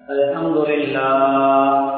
الحمد لله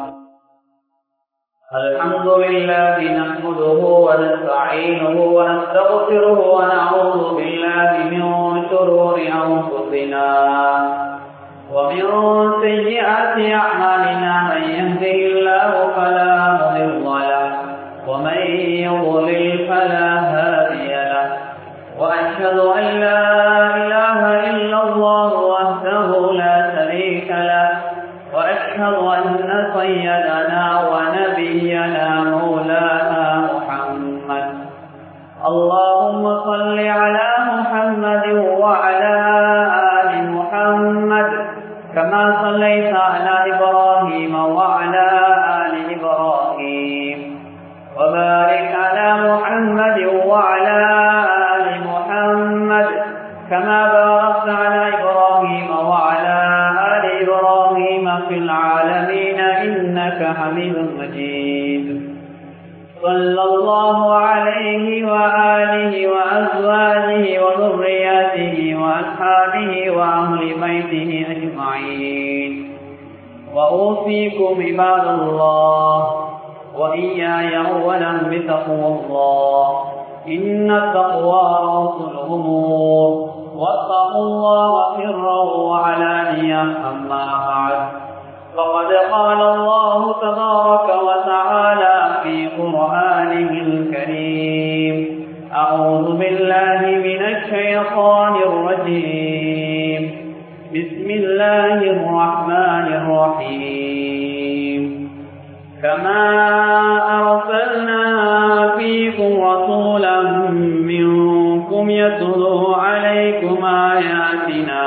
الحمد لله نحمده ونستعينه ونستغفره ونعوذ بالله من شرور أنفسنا ومن سيئات أعمالنا من يهده الله فلا مضل له ومن يضلل فلا هادي له وأشهد أن لا إله إلا الله وحده لا شريك له وأشهد أن سيدنا ونبينا مولانا محمد اللهم صل على محمد وعلى آل محمد كما صليت على إبراهيم وعلى آل إبراهيم وبارك على محمد وعلى آل محمد كما باركت على إبراهيم وعلى آل إبراهيم في العالمين إنك حميد مجيد صلى الله عليه وآله وأزواجه وذرياته وأصحابه وأهل بيته أجمعين وأوصيكم عباد الله وإياي أولا بتقوى الله إن التقوى رأس الأمور واتقوا الله سرا وعلانية أما بعد فقد قال الله تبارك وتعالى في قرآنه الكريم أعوذ بالله من الشيطان الرجيم بسم الله الرحمن الرحيم كما أرسلنا فيكم رسولا منكم يتلو عليكم آياتنا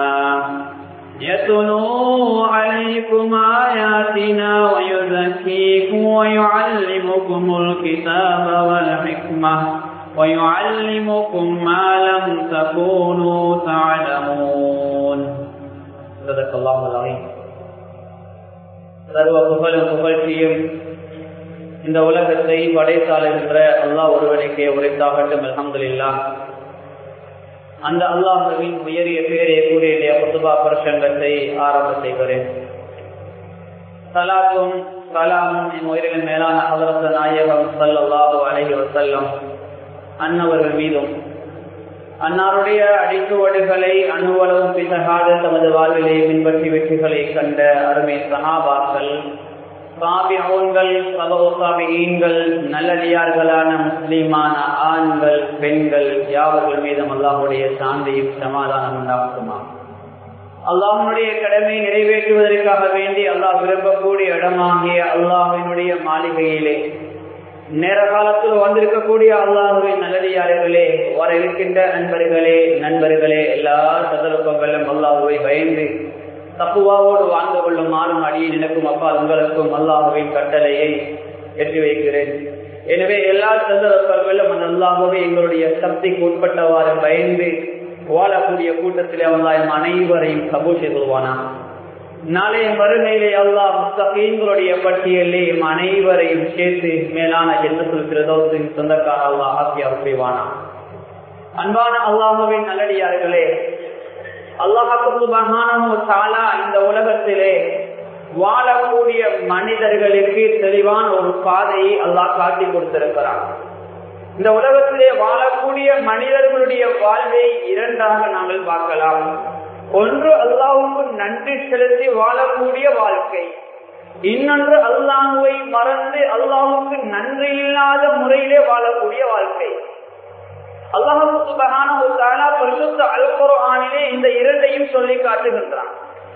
يتلو عليكم آياتنا ويزكيكم ويعلمكم الكتاب والحكمة ويعلمكم ما لم تكونوا تعلمون صدق الله العظيم சர்வ புகழும் புகழ்ச்சியும் இந்த உலகத்தை படைத்தாளுகின்ற அல்லாஹ் ஒருவனுக்கே உரைத்தாகட்டும் அலமதுல்லா அந்த அல்லாஹுவின் உயரிய பேரை கூறிய புத்துபா பிரசங்கத்தை ஆரம்ப செய்கிறேன் சலாத்தும் சலாமும் என் உயிரின் மேலான அவரச நாயகம் சல்லாஹு அலஹி வசல்லம் அன்னவர்கள் மீதும் அன்னாருடைய அடிச்சுவடுகளை அணுவளவும் பிசகாத தமது வாழ்விலே பின்பற்றி வெற்றிகளை கண்ட அருமை சகாபாக்கள் சாபிகள் சபோசாபிகள் நல்லடியார்களான முஸ்லீமான ஆண்கள் பெண்கள் யாவர்கள் மீதும் அல்லாஹுடைய சாந்தியும் சமாதானம் உண்டாக்குமா அல்லாஹனுடைய கடமை நிறைவேற்றுவதற்காக வேண்டி அல்லாஹ் விரும்பக்கூடிய இடமாகிய அல்லாஹினுடைய மாளிகையிலே நேர காலத்தில் வந்திருக்கக்கூடிய அல்லாஹுவின் நல்லடியார்களே வர இருக்கின்ற நண்பர்களே நண்பர்களே எல்லா சந்தர்ப்பங்களும் அல்லாஹுவை பயந்து தப்புவாவோடு வாழ்ந்து கொள்ளுமாறும் அடியை நினைக்கும் அப்பா உங்களுக்கும் அல்லாஹுவின் கட்டளையை எட்டி வைக்கிறேன் எனவே எல்லா சந்தர்ப்பங்களும் அந்த அல்லாஹுவை எங்களுடைய சக்திக்கு உட்பட்டவாறு பயந்து வாழக்கூடிய கூட்டத்தில் அவன் அனைவரையும் கபூர் செய்து கொள்வானா நாளைய மறுமையிலே அல்லா முஸ்தகீன்களுடைய பட்டியலே அனைவரையும் சேர்த்து மேலான ஜென்மத்தில் பிரதோசின் சொந்தக்கார அல்லா ஆசியா புரிவானா அன்பான அல்லாஹுவின் நல்லடியார்களே அல்லாஹாலா இந்த உலகத்திலே வாழக்கூடிய மனிதர்களுக்கு தெளிவான ஒரு பாதையை அல்லாஹ் காட்டி கொடுத்திருக்கிறான் இந்த உலகத்திலே வாழக்கூடிய மனிதர்களுடைய வாழ்வை இரண்டாக நாங்கள் பார்க்கலாம் ஒன்று அல்லாவுக்கு நன்றி செலுத்தி வாழக்கூடிய வாழ்க்கை இன்னொன்று அல்லாஹுவை மறந்து அல்லாஹுக்கு நன்றி இல்லாத முறையிலே வாழக்கூடிய வாழ்க்கை அல்லாஹுக்கு அல்குரானிலே இந்த இரண்டையும் சொல்லி காட்டுகின்றான்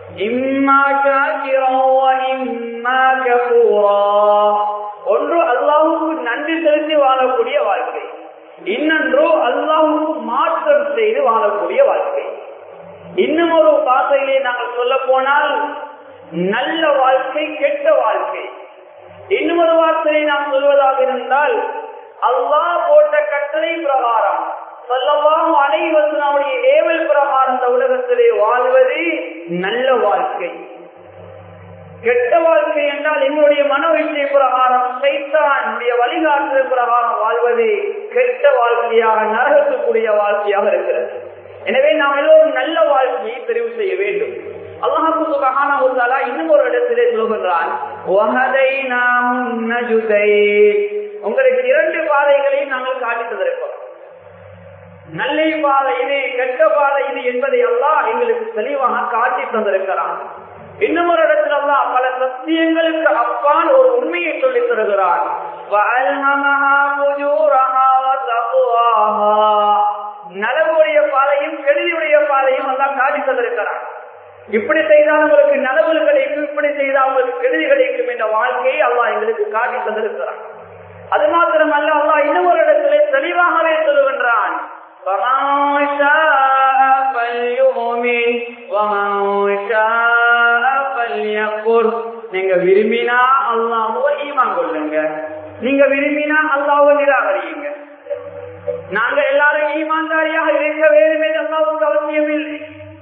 ஒன்று அல்லாஹுக்கு நன்றி செலுத்தி வாழக்கூடிய வாழ்க்கை இன்னொன்று அல்லாஹுக்கு மாற்றம் செய்து வாழக்கூடிய வாழ்க்கை இன்னும் ஒரு பாசையிலே நாங்கள் சொல்ல போனால் நல்ல வாழ்க்கை கெட்ட வாழ்க்கை இன்னும் ஒரு வார்த்தையை நாம் சொல்வதாக இருந்தால் அல்லாஹ் போட்ட கட்டளை பிரகாரம் சொல்லலாம் அனைவரும் நம்முடைய ஏவல் பிரகாரம் இந்த உலகத்திலே வாழ்வது நல்ல வாழ்க்கை கெட்ட வாழ்க்கை என்றால் என்னுடைய மனவீழ்ச்சி பிரகாரம் சைத்தானுடைய வழிகாட்டுதல் பிரகாரம் வாழ்வது கெட்ட வாழ்க்கையாக நரகத்துக்குரிய வாழ்க்கையாக இருக்கிறது எனவே நாம் எல்லோரும் நல்ல வாழ்க்கையை தெரிவு செய்ய வேண்டும் அல்லாஹு சுபஹானஹு வ தஆலா இன்னும் ஒரு இடத்திலே சொல்கின்றான் வஹதைனாஹும் நஜுதை உங்களுக்கு இரண்டு பாதைகளையும் நாங்கள் காட்டி தந்திருக்கிறோம் நல்ல பாதை இது கெட்ட பாதை இது என்பதை எல்லாம் எங்களுக்கு தெளிவாக காட்டி தந்திருக்கிறான் இன்னும் ஒரு இடத்துல எல்லாம் பல சத்தியங்களுக்கு அப்பால் ஒரு உண்மையை சொல்லித் தருகிறான் நலவுடைய பாதையும் கெடுதியுடைய பாதையும் எல்லாம் காட்டி தந்திருக்கிறான் இப்படி செய்தால் உங்களுக்கு நலவுகள் கிடைக்கும் இப்படி செய்தால் உங்களுக்கு கெடுதி கிடைக்கும் என்ற வாழ்க்கையை அல்லாஹ் எங்களுக்கு காட்டி தந்திருக்கிறான் அது மாத்திரமல்ல அல்லாஹ் இன்னும் ஒரு இடத்திலே தெளிவாகவே சொல்லுகின்றான் நீங்க விரும்பினா அல்லாஹுவ ஈமான் கொள்ளுங்க நீங்க விரும்பினா அல்லாஹுவ நிராகரியுங்க நாங்க எல்லாரும் ஈமான்தாரியாக இருக்க வேண்டும் என்று அல்லாவுக்கு அவசியம் இல்லை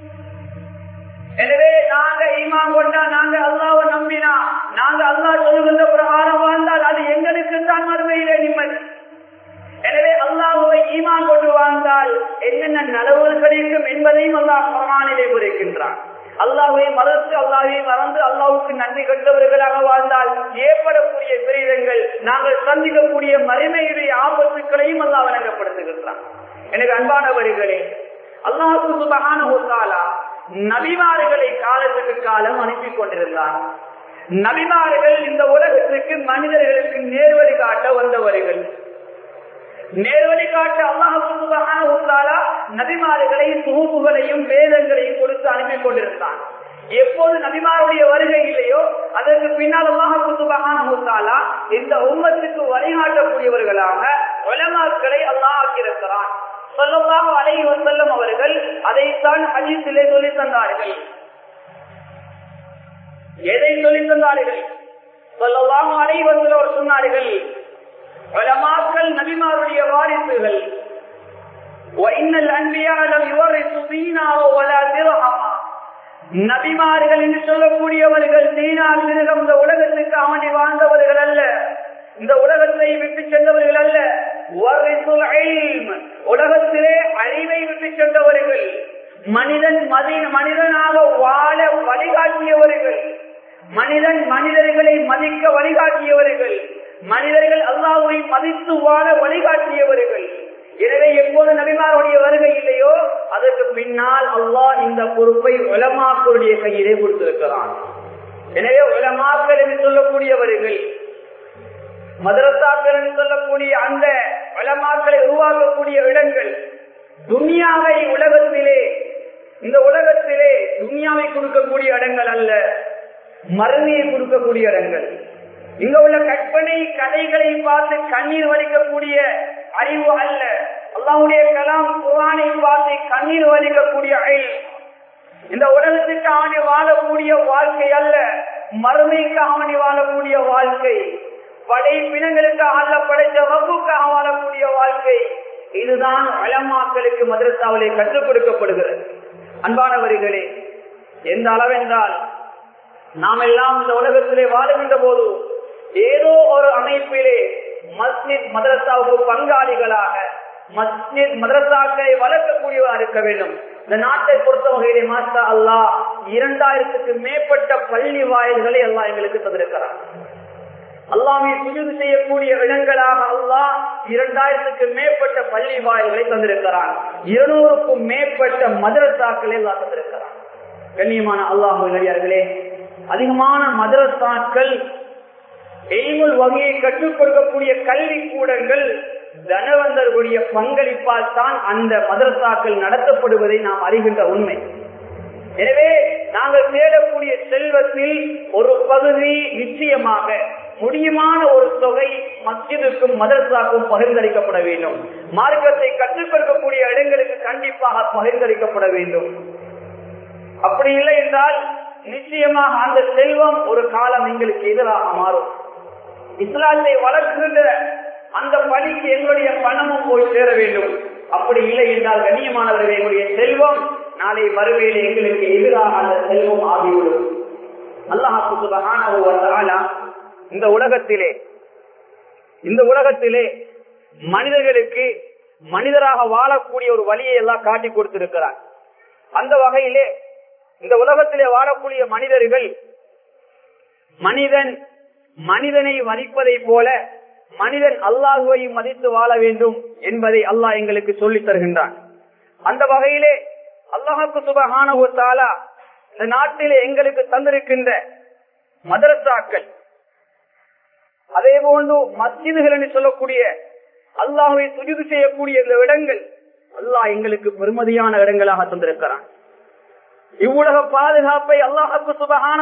எனவே நாங்க ஈமான் கொண்டா நாங்க அல்லாவை நம்பினா நாங்க அல்லா சொல்லுகின்ற பிரகாரம் வாழ்ந்தால் அது எங்களுக்கு தான் மறுமையிலே நிம்மதி எனவே அல்லாஹுவை ஈமான் கொண்டு வாழ்ந்தால் என்னென்ன நலவுகள் கிடைக்கும் என்பதையும் அல்லாஹ் குரானிலே குறைக்கின்றான் அல்லாஹை மறந்து அல்லாஹை மறந்து அல்லாவுக்கு நன்றி கட்டவர்களாக வாழ்ந்தால் ஏற்படக்கூடிய விரீதங்கள் நாங்கள் சந்திக்கக்கூடிய மறுமையுடைய ஆபத்துக்களையும் அல்லாஹ் வழங்கப்படுத்துகின்றான் எனக்கு அன்பானவர்களே அல்லாஹு சுபகான ஒத்தாலா நபிமார்களை காலத்துக்கு காலம் அனுப்பி கொண்டிருந்தான் நபிமார்கள் இந்த உலகத்திற்கு மனிதர்களுக்கு நேர்வழி காட்ட வந்தவர்கள் நேர்வழி காட்ட அல்லாஹாலா நபிமார்களை தொகுப்புகளையும் வேதங்களையும் கொடுத்து அனுப்பி கொண்டிருந்தான் எப்போது நபிமாருடைய வருகை இல்லையோ அதற்கு பின்னால் அல்லாஹாலா இந்த உம்மத்துக்கு வழிகாட்டக்கூடியவர்களாக உலமாக்களை அல்லாஹ் ஆக்கியிருக்கிறான் சொல்லமாக அலை வசல்லம் அவர்கள் அதைத்தான் ஹஜீஸிலே சொல்லி தந்தார்கள் எதை சொல்லி தந்தார்கள் சொல்லலாம் அலை வசல் சொன்னார்கள் உலமாக்கள் நபிமாருடைய வாரிசுகள் நபிமார்கள் என்று சொல்லக்கூடியவர்கள் தீனால் மிருகம் இந்த உலகத்துக்கு அவனை வாழ்ந்தவர்கள் அல்ல இந்த உலகத்தை விட்டு சென்றவர்கள் அல்ல உலகத்திலே அறிவை விட்டு சென்றவர்கள் மனிதன் மனிதனாக வாழ வழிகாட்டியவர்கள் மனிதன் மனிதர்களை மதிக்க வழிகாட்டியவர்கள் மனிதர்கள் அல்லாஹுவை மதித்து வாழ வழிகாட்டியவர்கள் எனவே எப்போது நபிமாருடைய வருகை இல்லையோ அதற்கு பின்னால் அல்லாஹ் இந்த பொறுப்பை உலமாக்களுடைய கையிலே கொடுத்திருக்கிறான் எனவே உலமாக்கள் என்று சொல்லக்கூடியவர்கள் மதரசாக்கள் என்று சொல்லக்கூடிய அந்த வளமாக்களை உருவாக்கக்கூடிய இடங்கள் துனியாவை உலகத்திலே இந்த உலகத்திலே துனியாவை கொடுக்கக்கூடிய இடங்கள் அல்ல மருமையை கொடுக்கக்கூடிய இடங்கள் இங்க உள்ள கற்பனை கதைகளை பார்த்து கண்ணீர் வலிக்கக்கூடிய அறிவு அல்ல அல்லாவுடைய கலாம் குரானை பார்த்து கண்ணீர் வலிக்கக்கூடிய அறிவு இந்த உலகத்துக்கு அவனை வாழக்கூடிய வாழ்க்கை அல்ல மறுமைக்கு அவனை வாழக்கூடிய வாழ்க்கை படைப்பினங்களுக்கு அல்ல படைத்த வகுப்புக்காக வாழக்கூடிய வாழ்க்கை இதுதான் வளமாக்களுக்கு மதரசாவிலே கற்றுக் கொடுக்கப்படுகிறது அன்பானவர்களே எந்த அளவென்றால் நாம் எல்லாம் இந்த உலகத்திலே வாழுகின்ற போது ஏதோ ஒரு அமைப்பிலே மஸ்ஜித் மதரசாவுக்கு பங்காளிகளாக மஸ்ஜித் மதரசாக்களை வளர்க்கக்கூடியவா இருக்க வேண்டும் இந்த நாட்டை பொறுத்த வகையிலே மாஸ்டா அல்லா இரண்டாயிரத்துக்கு மேற்பட்ட பள்ளி வாயில்களை எல்லாம் எங்களுக்கு தந்திருக்கிறார் அல்லாமை சுஜூது செய்யக்கூடிய இடங்களாக அல்லாஹ் இரண்டாயிரத்துக்கு மேற்பட்ட பள்ளி வாயில்களை தந்திருக்கிறான் இருநூறுக்கும் மேற்பட்ட மதரசாக்களை எல்லாம் தந்திருக்கிறான் கண்ணியமான அல்லாஹ் நடிகார்களே அதிகமான மதரசாக்கள் எய்முல் வகையை கற்றுக் கொடுக்கக்கூடிய கல்வி கூடங்கள் தனவந்தர்களுடைய பங்களிப்பால் தான் அந்த மதரசாக்கள் நடத்தப்படுவதை நாம் அறிகின்ற உண்மை எனவே நாங்கள் தேடக்கூடிய செல்வத்தில் ஒரு பகுதி நிச்சயமாக முடியுமான ஒரு தொகை மஸ்ஜிதுக்கும் மதரசாக்கும் பகிர்ந்தளிக்கப்பட வேண்டும் மார்க்கத்தை கற்றுக் கொடுக்கக்கூடிய இடங்களுக்கு கண்டிப்பாக பகிர்ந்தளிக்கப்பட வேண்டும் அப்படி இல்லை என்றால் நிச்சயமாக அந்த செல்வம் ஒரு காலம் எங்களுக்கு எதிராக மாறும் இஸ்லாத்தை வளர்க்கின்ற அந்த பணிக்கு எங்களுடைய பணமும் போய் சேர வேண்டும் அப்படி இல்லை என்றால் கண்ணியமானவர்கள் எங்களுடைய செல்வம் நாளை மறுமையில் எங்களுக்கு எதிராக அந்த செல்வம் ஆகிவிடும் அல்லாஹால இந்த உலகத்திலே இந்த உலகத்திலே மனிதர்களுக்கு மனிதராக வாழக்கூடிய ஒரு வழியை எல்லாம் காட்டி கொடுத்திருக்கிறார் அந்த வகையிலே இந்த உலகத்திலே வாழக்கூடிய மனிதர்கள் மனிதன் மனிதனை மதிப்பதை போல மனிதன் அல்லாஹுவை மதித்து வாழ வேண்டும் என்பதை அல்லாஹ் எங்களுக்கு சொல்லித் தருகின்றான் அந்த வகையிலே அல்லாஹுக்கு சுபகான இந்த நாட்டிலே எங்களுக்கு தந்திருக்கின்ற மதரசாக்கள் அதே போன்று மஸ்ஜிதுகள் என்று சொல்லக்கூடிய அல்லாஹுவை சுஜிது செய்யக்கூடிய இந்த இடங்கள் அல்லாஹ் எங்களுக்கு பெருமதியான இடங்களாக தந்திருக்கிறான் இவ்வுலக பாதுகாப்பை அல்லாஹுக்கு சுபகான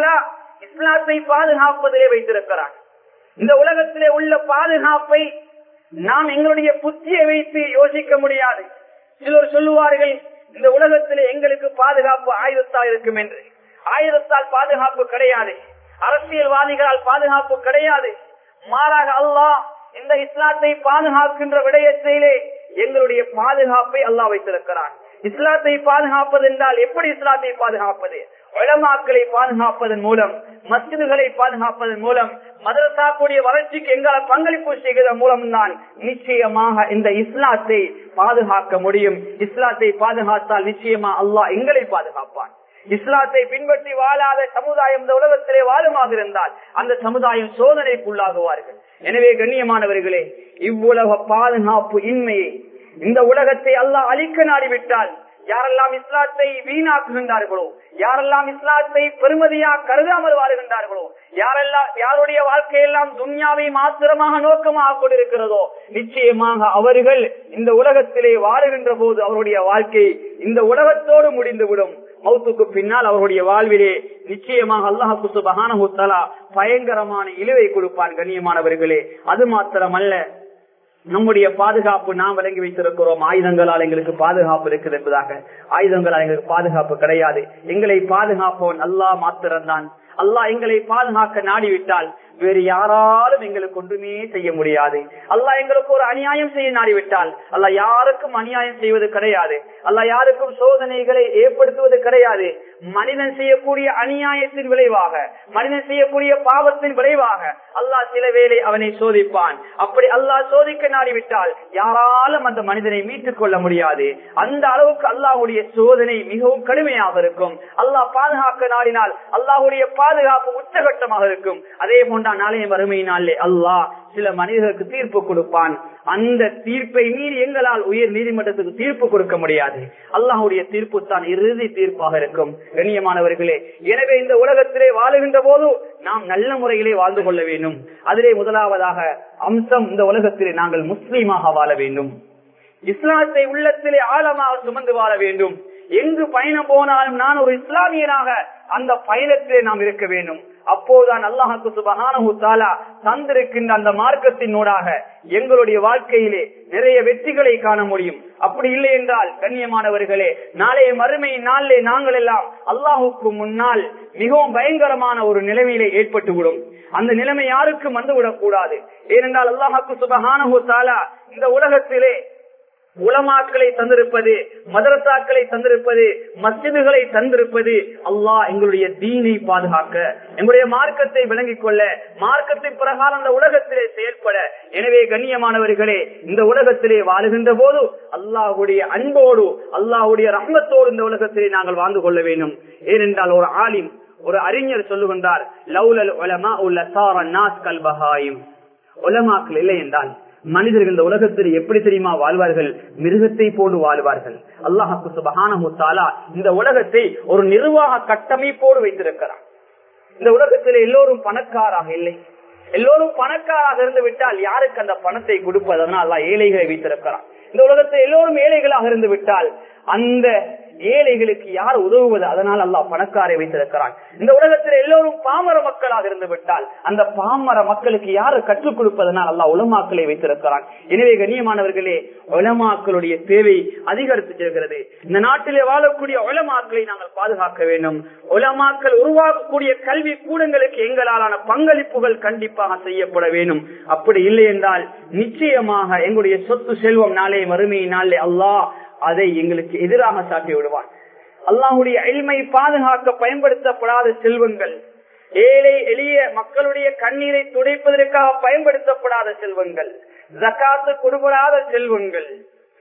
இஸ்லாத்தை பாதுகாப்பதிலே வைத்திருக்கிறான் இந்த உலகத்திலே உள்ள பாதுகாப்பை நாம் எங்களுடைய புத்தியை வைத்து யோசிக்க முடியாது சிலர் சொல்லுவார்கள் இந்த உலகத்திலே எங்களுக்கு பாதுகாப்பு ஆயுதத்தால் இருக்கும் என்று ஆயுதத்தால் பாதுகாப்பு கிடையாது அரசியல்வாதிகளால் பாதுகாப்பு கிடையாது மாறாக அல்லாஹ் இந்த இஸ்லாத்தை பாதுகாக்கின்ற விடயத்திலே எங்களுடைய பாதுகாப்பை அல்லாஹ் வைத்திருக்கிறான் இஸ்லாத்தை பாதுகாப்பது என்றால் எப்படி இஸ்லாத்தை பாதுகாப்பது உளமாக்களை பாதுகாப்பதன் மூலம் மஸ்ஜிதுகளை பாதுகாப்பதன் மூலம் மதரசாக்குடைய வளர்ச்சிக்கு எங்களை பங்களிப்பு செய்வதன் மூலம் தான் நிச்சயமாக இந்த இஸ்லாத்தை பாதுகாக்க முடியும் இஸ்லாத்தை பாதுகாத்தால் நிச்சயமா அல்லாஹ் எங்களை பாதுகாப்பான் இஸ்லாத்தை பின்பற்றி வாழாத சமுதாயம் இந்த உலகத்திலே வாழுமாக இருந்தால் அந்த சமுதாயம் சோதனைக்குள்ளாகுவார்கள் எனவே கண்ணியமானவர்களே இவ்வுலக பாதுகாப்பு இன்மையை இந்த உலகத்தை அல்லாஹ் அழிக்க நாடிவிட்டால் யாரெல்லாம் இஸ்லாத்தை வீணாக்குகின்றார்களோ யாரெல்லாம் இஸ்லாத்தை பெருமதியா கருதாமல் வாழ்கின்றார்களோ யாரெல்லாம் யாருடைய வாழ்க்கையெல்லாம் துன்யாவை மாத்திரமாக நோக்கமாக கொண்டிருக்கிறதோ நிச்சயமாக அவர்கள் இந்த உலகத்திலே வாழுகின்ற போது அவருடைய வாழ்க்கை இந்த உலகத்தோடு முடிந்துவிடும் மௌத்துக்கு பின்னால் அவருடைய வாழ்விலே நிச்சயமாக அல்லாஹு சுபகான பயங்கரமான இழுவை கொடுப்பான் கண்ணியமானவர்களே அது மாத்திரமல்ல நம்முடைய பாதுகாப்பு நாம் விளங்கி வைத்திருக்கிறோம் ஆயுதங்களால் எங்களுக்கு பாதுகாப்பு இருக்குது என்பதாக ஆயுதங்களால் எங்களுக்கு பாதுகாப்பு கிடையாது எங்களை பாதுகாப்பவன் அல்லா மாத்திரம்தான் அல்லாஹ் எங்களை பாதுகாக்க நாடிவிட்டால் வேறு யாராலும் எங்களுக்கு ஒன்றுமே செய்ய முடியாது அல்லாஹ் எங்களுக்கு ஒரு அநியாயம் செய்ய நாடிவிட்டால் அல்லாஹ் யாருக்கும் அநியாயம் செய்வது கிடையாது அல்லாஹ் யாருக்கும் சோதனைகளை ஏற்படுத்துவது கிடையாது மனிதன் செய்யக்கூடிய அநியாயத்தின் விளைவாக மனிதன் செய்யக்கூடிய பாவத்தின் விளைவாக அல்லாஹ் சில வேளை அவனை சோதிப்பான் அப்படி அல்லாஹ் சோதிக்க நாடிவிட்டால் யாராலும் அந்த மனிதனை மீட்டுக் கொள்ள முடியாது அந்த அளவுக்கு அல்லாஹுடைய சோதனை மிகவும் கடுமையாக இருக்கும் அல்லாஹ் பாதுகாக்க நாடினால் அல்லாஹுடைய பாதுகாப்பு உச்சகட்டமாக இருக்கும் அதே போன்ற நாளைய வறுமையினாலே அல்லாஹ் சில மனிதர்களுக்கு தீர்ப்பு கொடுப்பான் அந்த தீர்ப்பை மீறி எங்களால் உயர் நீதிமன்றத்துக்கு தீர்ப்பு கொடுக்க முடியாது அல்லாஹுடைய தீர்ப்பு தான் இறுதி தீர்ப்பாக இருக்கும் கண்ணியமானவர்களே எனவே இந்த உலகத்திலே வாழுகின்ற போது நாம் நல்ல முறையிலே வாழ்ந்து கொள்ள வேண்டும் அதிலே முதலாவதாக அம்சம் இந்த உலகத்திலே நாங்கள் முஸ்லீமாக வாழ வேண்டும் இஸ்லாத்தை உள்ளத்திலே ஆழமாக சுமந்து வாழ வேண்டும் எங்கு பயணம் போனாலும் நான் ஒரு இஸ்லாமியனாக அந்த பயணத்திலே நாம் இருக்க வேண்டும் அப்போதுதான் அல்லாஹுக்கு சுபகானு தாலா தந்திருக்கின்ற அந்த மார்க்கத்தினூடாக எங்களுடைய வாழ்க்கையிலே நிறைய வெற்றிகளை காண முடியும் அப்படி இல்லை என்றால் கண்ணியமானவர்களே நாளைய மறுமை நாளிலே நாங்கள் எல்லாம் அல்லாஹுக்கு முன்னால் மிகவும் பயங்கரமான ஒரு நிலைமையிலே ஏற்பட்டுவிடும் அந்த நிலைமை யாருக்கும் வந்துவிடக் கூடாது ஏனென்றால் அல்லாஹுக்கு சுபகானு தாலா இந்த உலகத்திலே உலமாக்களை தந்திருப்பது மதரசாக்களை தந்திருப்பது மஸ்ஜிதுகளை தந்திருப்பது அல்லாஹ் எங்களுடைய தீனை பாதுகாக்க எங்களுடைய மார்க்கத்தை விளங்கிக் கொள்ள மார்க்கத்தின் பிரகாரம் அந்த உலகத்திலே செயல்பட எனவே கண்ணியமானவர்களே இந்த உலகத்திலே வாழுகின்ற போது அல்லாஹுடைய அன்போடு அல்லாஹுடைய ரஹ்மத்தோடு இந்த உலகத்திலே நாங்கள் வாழ்ந்து கொள்ள வேண்டும் ஏனென்றால் ஒரு ஆலிம் ஒரு அறிஞர் சொல்லுகின்றார் லவ்லல் உலமா உள்ள சார நாஸ் கல்பகாயும் உலமாக்கள் இல்லை என்றால் மனிதர்கள் இந்த உலகத்தில் எப்படி தெரியுமா வாழ்வார்கள் மிருகத்தை போன்று வாழ்வார்கள் அல்லாஹு சுபகான இந்த உலகத்தை ஒரு நிர்வாக கட்டமைப்போடு வைத்திருக்கிறார் இந்த உலகத்தில் எல்லோரும் பணக்காராக இல்லை எல்லோரும் பணக்காராக இருந்து விட்டால் யாருக்கு அந்த பணத்தை கொடுப்பதனால் அல்லா ஏழைகளை வைத்திருக்கிறான் இந்த உலகத்தில் எல்லோரும் ஏழைகளாக இருந்து விட்டால் அந்த ஏழைகளுக்கு யார் உதவுவது அதனால் அல்லாஹ் பணக்காரை வைத்திருக்கிறான் இந்த உலகத்தில் எல்லோரும் பாமர மக்களாக இருந்து விட்டால் அந்த பாமர மக்களுக்கு யாரு கற்றுக் கொடுப்பதனால் அல்லாஹ் உலமாக்களை வைத்திருக்கிறான் எனவே கண்ணியமானவர்களே உலமாக்களுடைய தேவை அதிகரித்து செல்கிறது இந்த நாட்டிலே வாழக்கூடிய உலமாக்களை நாங்கள் பாதுகாக்க வேண்டும் உலமாக்கள் உருவாக்கக்கூடிய கல்வி கூடங்களுக்கு எங்களாலான பங்களிப்புகள் கண்டிப்பாக செய்யப்பட வேண்டும் அப்படி இல்லை என்றால் நிச்சயமாக எங்களுடைய சொத்து செல்வம் நாளே மறுமை நாளே அல்லாஹ் அதை எங்களுக்கு எதிராக சாட்டி விடுவான் அல்லாஹுடைய எளிமை பாதுகாக்க பயன்படுத்தப்படாத செல்வங்கள் ஏழை எளிய மக்களுடைய கண்ணீரை துடைப்பதற்காக பயன்படுத்தப்படாத செல்வங்கள் ஜக்காத்து கொடுபடாத செல்வங்கள்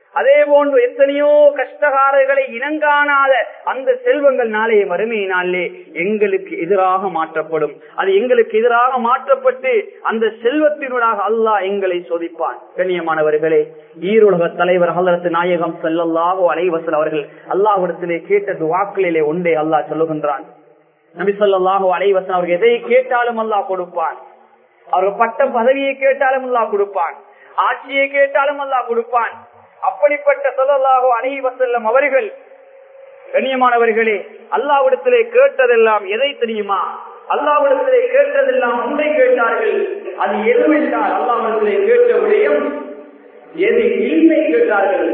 அதே போன்று எத்தனையோ கஷ்டகாரர்களை இனங்காணாத அந்த செல்வங்கள் நாளைய வறுமை நாளிலே எங்களுக்கு எதிராக மாற்றப்படும் அது எங்களுக்கு எதிராக மாற்றப்பட்டு அந்த செல்வத்தினூடாக அல்லாஹ் எங்களை சோதிப்பான் கண்ணியமானவர்களே ஈருலக தலைவர் ஹலரத்து நாயகம் செல்லல்லாஹோ அலைவசல் அவர்கள் அல்லாஹிடத்திலே கேட்ட துவாக்களிலே ஒன்றே அல்லாஹ் சொல்லுகின்றான் நபி சொல்லாஹோ அலைவசன் அவர்கள் எதை கேட்டாலும் அல்லாஹ் கொடுப்பான் அவர்கள் பட்ட பதவியை கேட்டாலும் அல்லாஹ் கொடுப்பான் ஆட்சியை கேட்டாலும் அல்லாஹ் கொடுப்பான் அப்படிப்பட்ட சொல்லலாகோ அணை வசல்லம் அவர்கள் கண்ணியமானவர்களே அல்லாவிடத்திலே கேட்டதெல்லாம் எதை தெரியுமா அல்லாவிடத்திலே கேட்டதெல்லாம் உண்மை கேட்டார்கள் அது எதுவென்றால் அல்லாவிடத்திலே கேட்ட விடயம் எது இல்மை கேட்டார்கள்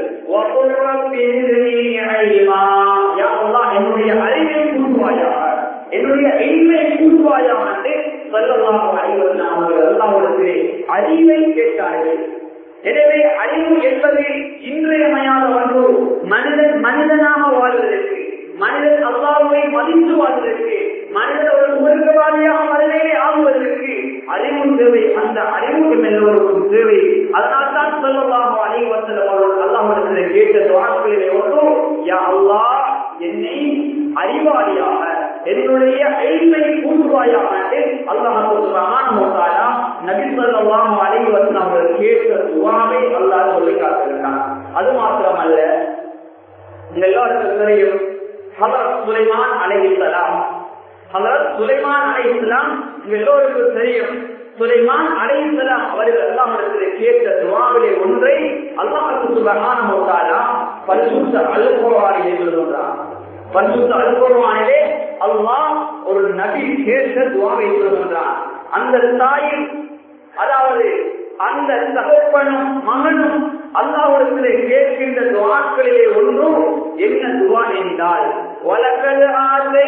என்னுடைய அறிவை கூறுவாயா என்னுடைய இல்மை கூறுவாயா என்று சொல்லலாம் அல்லாவிடத்திலே அறிவை கேட்டார்கள் எனவே அறிவு என்பது இன்றியமையாத ஒன்று மனிதன் மனிதனாக வாழ்வதற்கு மனிதன் அல்லாவை மதித்து வாழ்வதற்கு மனிதன் ஒரு முருகவாதியாக மனிதனே ஆகுவதற்கு அறிவு தேவை அந்த அறிவு எல்லோருக்கும் தேவை அதனால் தான் சொல்லலாம் அறிவு வசலம் அவர்கள் அல்லாஹிடத்தில் கேட்ட துவாக்களிலே ஒன்று யா அல்லா என்னை அறிவாளியாக என்னுடைய ஐமை கூட்டுவாயாக அல்லாஹ் நபி சொல்லாம் அலைஹி வஸல்லம் அவர்கள் கேட்ட துவாவை அல்லாஹ் சொல்லி காட்டுகிறார் அது மாத்திரமல்ல எல்லாருக்கும் தெரியும் ஹலரத் சுலைமான் அலைஹிஸ்ஸலாம் ஹலரத் சுலைமான் அலைஹிஸ்ஸலாம் எல்லோருக்கும் தெரியும் சுலைமான் அலைஹிஸ்ஸலாம் அவர்கள் அல்லாஹ்விடத்தில் கேட்ட துவாவிலே ஒன்றை அல்லாஹ் சுப்ஹானஹு வ தஆலா பரிசுத்த அல்-குர்ஆனிலே சொல்கிறார் பரிசுத்த அல்-குர்ஆனிலே அல்லாஹ் ஒரு நபி கேட்ட துவாவை சொல்கிறார் அந்த தாயின் அதாவது அந்த தகப்பனும் மகனும் அல்லாவிடத்திலே கேட்கின்ற துவாக்களிலே ஒன்றும் என்ன துவா என்றால் வழக்கது ஆசை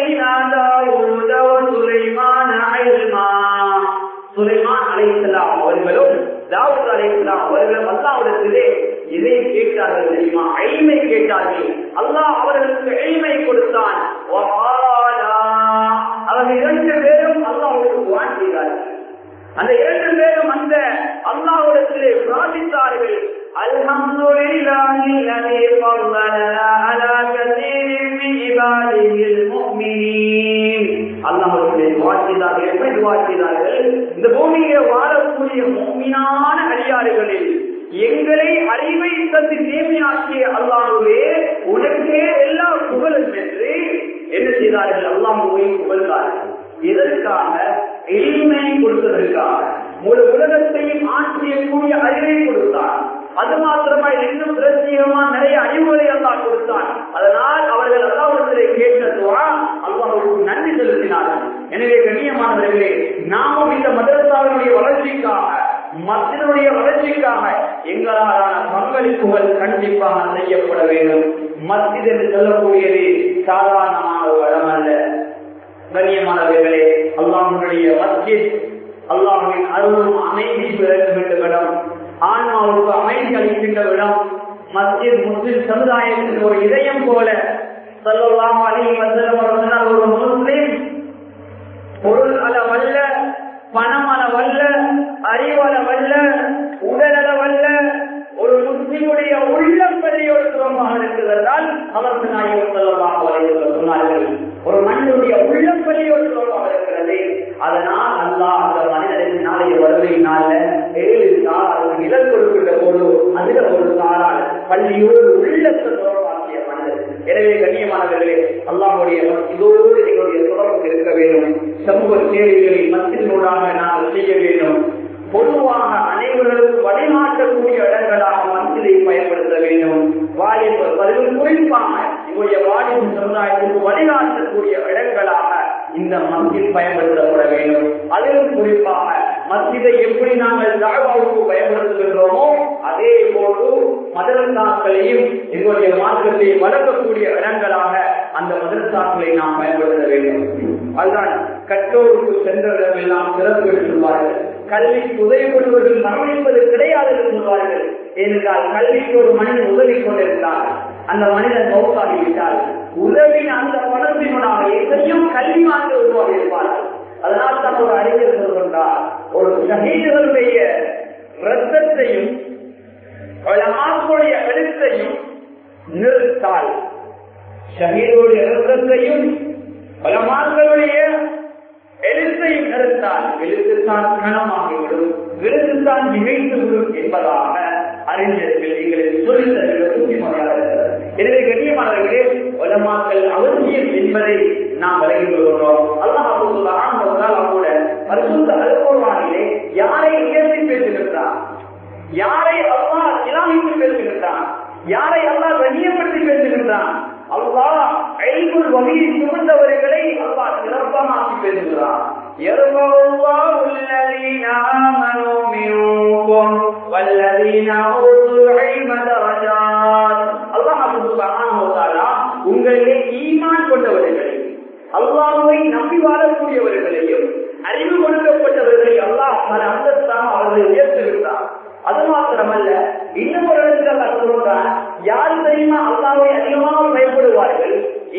சுலைமான சுலைமான் அலைசலாம் அவர்களும் தாவூத் அலைசலாம் அவர்களும் அல்லாவிடத்திலே இதை கேட்டார்கள் தெரியுமா ஐமை கேட்டார்கள் அல்லாஹ் அவர்களுக்கு ஐமை கொடுத்தான் அவர்கள் இரண்டு பேரும் அல்லாவுக்கு வாழ்கிறார்கள் அந்த இரண்டு பேரும் அந்த அல்லாவிடத்திலே பிரார்த்தித்தார்கள் இந்த பூமியிலே வாழக்கூடிய மூமியான அடியாறுகளில் எங்களை அறிவை தந்து நேமியாக்கிய அல்லாஹுவே உனக்கே எல்லா புகழும் என்று என்ன செய்தார்கள் அல்லாஹுவை புகழ்ந்தார்கள் எதற்காக எளிமை கொடுத்ததற்காக முழு உலகத்தையும் ஆட்சியக்கூடிய அறிவை கொடுத்தார் அது மாத்திரமா இன்னும் பிரத்யேகமா நிறைய அறிவுகளை அல்லாஹ் கொடுத்தான் அதனால் அவர்கள் அல்லாஹிடத்திலே கேட்டதுவா அல்லாஹுக்கு நன்றி செலுத்தினார்கள் எனவே கண்ணியமானவர்களே நாமும் இந்த மதரசாவினுடைய வளர்ச்சிக்காக மத்தினுடைய வளர்ச்சிக்காக எங்களாலான பங்களிப்புகள் கண்டிப்பாக செய்யப்பட வேண்டும் மத்தித் என்று சொல்லக்கூடியது சாதாரணமான ஒரு இடம் அல்ல கண்ணியமானவர்களே அல்லாஹனுடைய மஸ்ஜித் அல்லாஹின் அருளும் அமைதி பிறக்க வேண்டும் இடம் ஆன்மாவுக்கு அமைதி அளிக்கின்ற இடம் மஸ்ஜித் முஸ்லிம் சமுதாயத்தின் ஒரு இதயம் போல சொல்லலாம் அலி வசலம் ஒரு முஸ்லிம் பொருள் அளவல்ல பணம் அளவல்ல அறிவளவல்ல உடல் அளவல்ல ஒரு முஸ்லிமுடைய உள்ளம் பெரியோர் சுகமாக இருக்கிறதால் அவருக்கு நாயகம் சொல்லலாம் சொன்னார்கள் ஒரு மனிதனுடைய உள்ளம் பெரியோர் சுகமாக இருக்கிறது அதனால் அல்லாஹ் அந்த மனிதனுக்கு நாளைய வருகையினால ஏழு சார் நிழல் கொடுக்கின்ற போது அதுல ஒரு சாரால் பள்ளியோடு உள்ளத்தை தொடர்பாக்கிய மனிதர் எனவே கண்ணியமானவர்களே அல்லாஹுடைய இதோடு எங்களுடைய தொடர்பு இருக்க வேண்டும் சமூக சேவைகளில் மத்தினூடாக நாங்கள் செய்ய வேண்டும் பொதுவாக அனைவருக்கும் வழிமாற்றக்கூடிய இடங்களாக மத்தியை பயன்படுத்த வேண்டும் வாலிபர் பதிலும் குறிப்பாக இவருடைய வாலிப சமுதாயத்திற்கு வழிகாட்டக்கூடிய இடங்களாக இந்த மத்தியில் பயன்படுத்தப்பட வேண்டும் அதிலும் குறிப்பாக மத்தியை எப்படி நாங்கள் தாழ்வாவுக்கு பயன்படுத்துகின்றோமோ அதே போன்று மதரசாக்களையும் எங்களுடைய மாற்றத்தை வளர்க்கக்கூடிய இடங்களாக அந்த மதரசாக்களை நாம் பயன்படுத்த வேண்டும் அதுதான் கற்றோருக்கு சென்றவர்கள் எல்லாம் சிறப்பு சொல்வார்கள் கல்விக்கு உதவி கொள்வர்கள் மரணிப்பது கிடையாது என்று சொல்வார்கள் ஏனென்றால் கல்விக்கு ஒரு மனிதன் உதவி கொண்டிருந்தார் அந்த மனிதன் மௌத்தாகிவிட்டால் உதவின் அந்த பணத்தினுடாக எத்தனையும் கல்வி மாற்ற உருவாகி இருப்பார்கள் அதனால் தான் ஒரு அறிஞர் சொல்கின்றார் ஒரு ஷஹீதுகளுடைய ரத்தத்தையும் உலமாக்களுடைய எழுத்தையும் நிறுத்தால் ஷஹீதுடைய எழுத்தையும் உலமாக்களுடைய எழுத்தையும் நிறுத்தால் எழுத்துத்தான் கனமாகிவிடும் விருதுதான் நிகழ்ந்து விடும் என்பதாக அறிஞர்கள் எங்களுக்கு சொல்லித்தருவது எனவே கண்ணியமானவர்களே உலமாக்கள் அவசியம் என்பதை நாம் விலகிக் கொள்கிறோம் அல்லாஹ் அல்லாஹ் கூட பரிசுத்த அலுவலானிலே யாரை உயர்த்தி பேசுகின்றார் யாரை அல்லாஹ் இலாமித்து பேசுகின்றான் யாரை அல்லாஹ் கண்ணியப்படுத்தி பேசுகின்றான் அல்லாஹ் ஐகுள் வகையை சுமந்தவர்களை அல்லாஹ் சிறப்பமாக்கி பேசுகிறான் يرفع الله الذين آمنوا منكم والذين أوتوا العلم درجات الله سبحانه وتعالى உங்களிலே ஈமான் கொண்டவர்களை அல்லாஹ்வை நம்பி வாழக்கூடியவர்களையும் அறிவு கொடுக்கப்பட்டவர்களை அல்லாஹ் பல அந்தஸ்தாக அவர்களை உயர்த்துகிறார் அது மாத்திரமல்ல இன்னும் ஒரு இடத்துல அல்ல சொல்றான் யார் தெரியுமா அல்லாவை அதிகமாக பயப்படுவார்கள்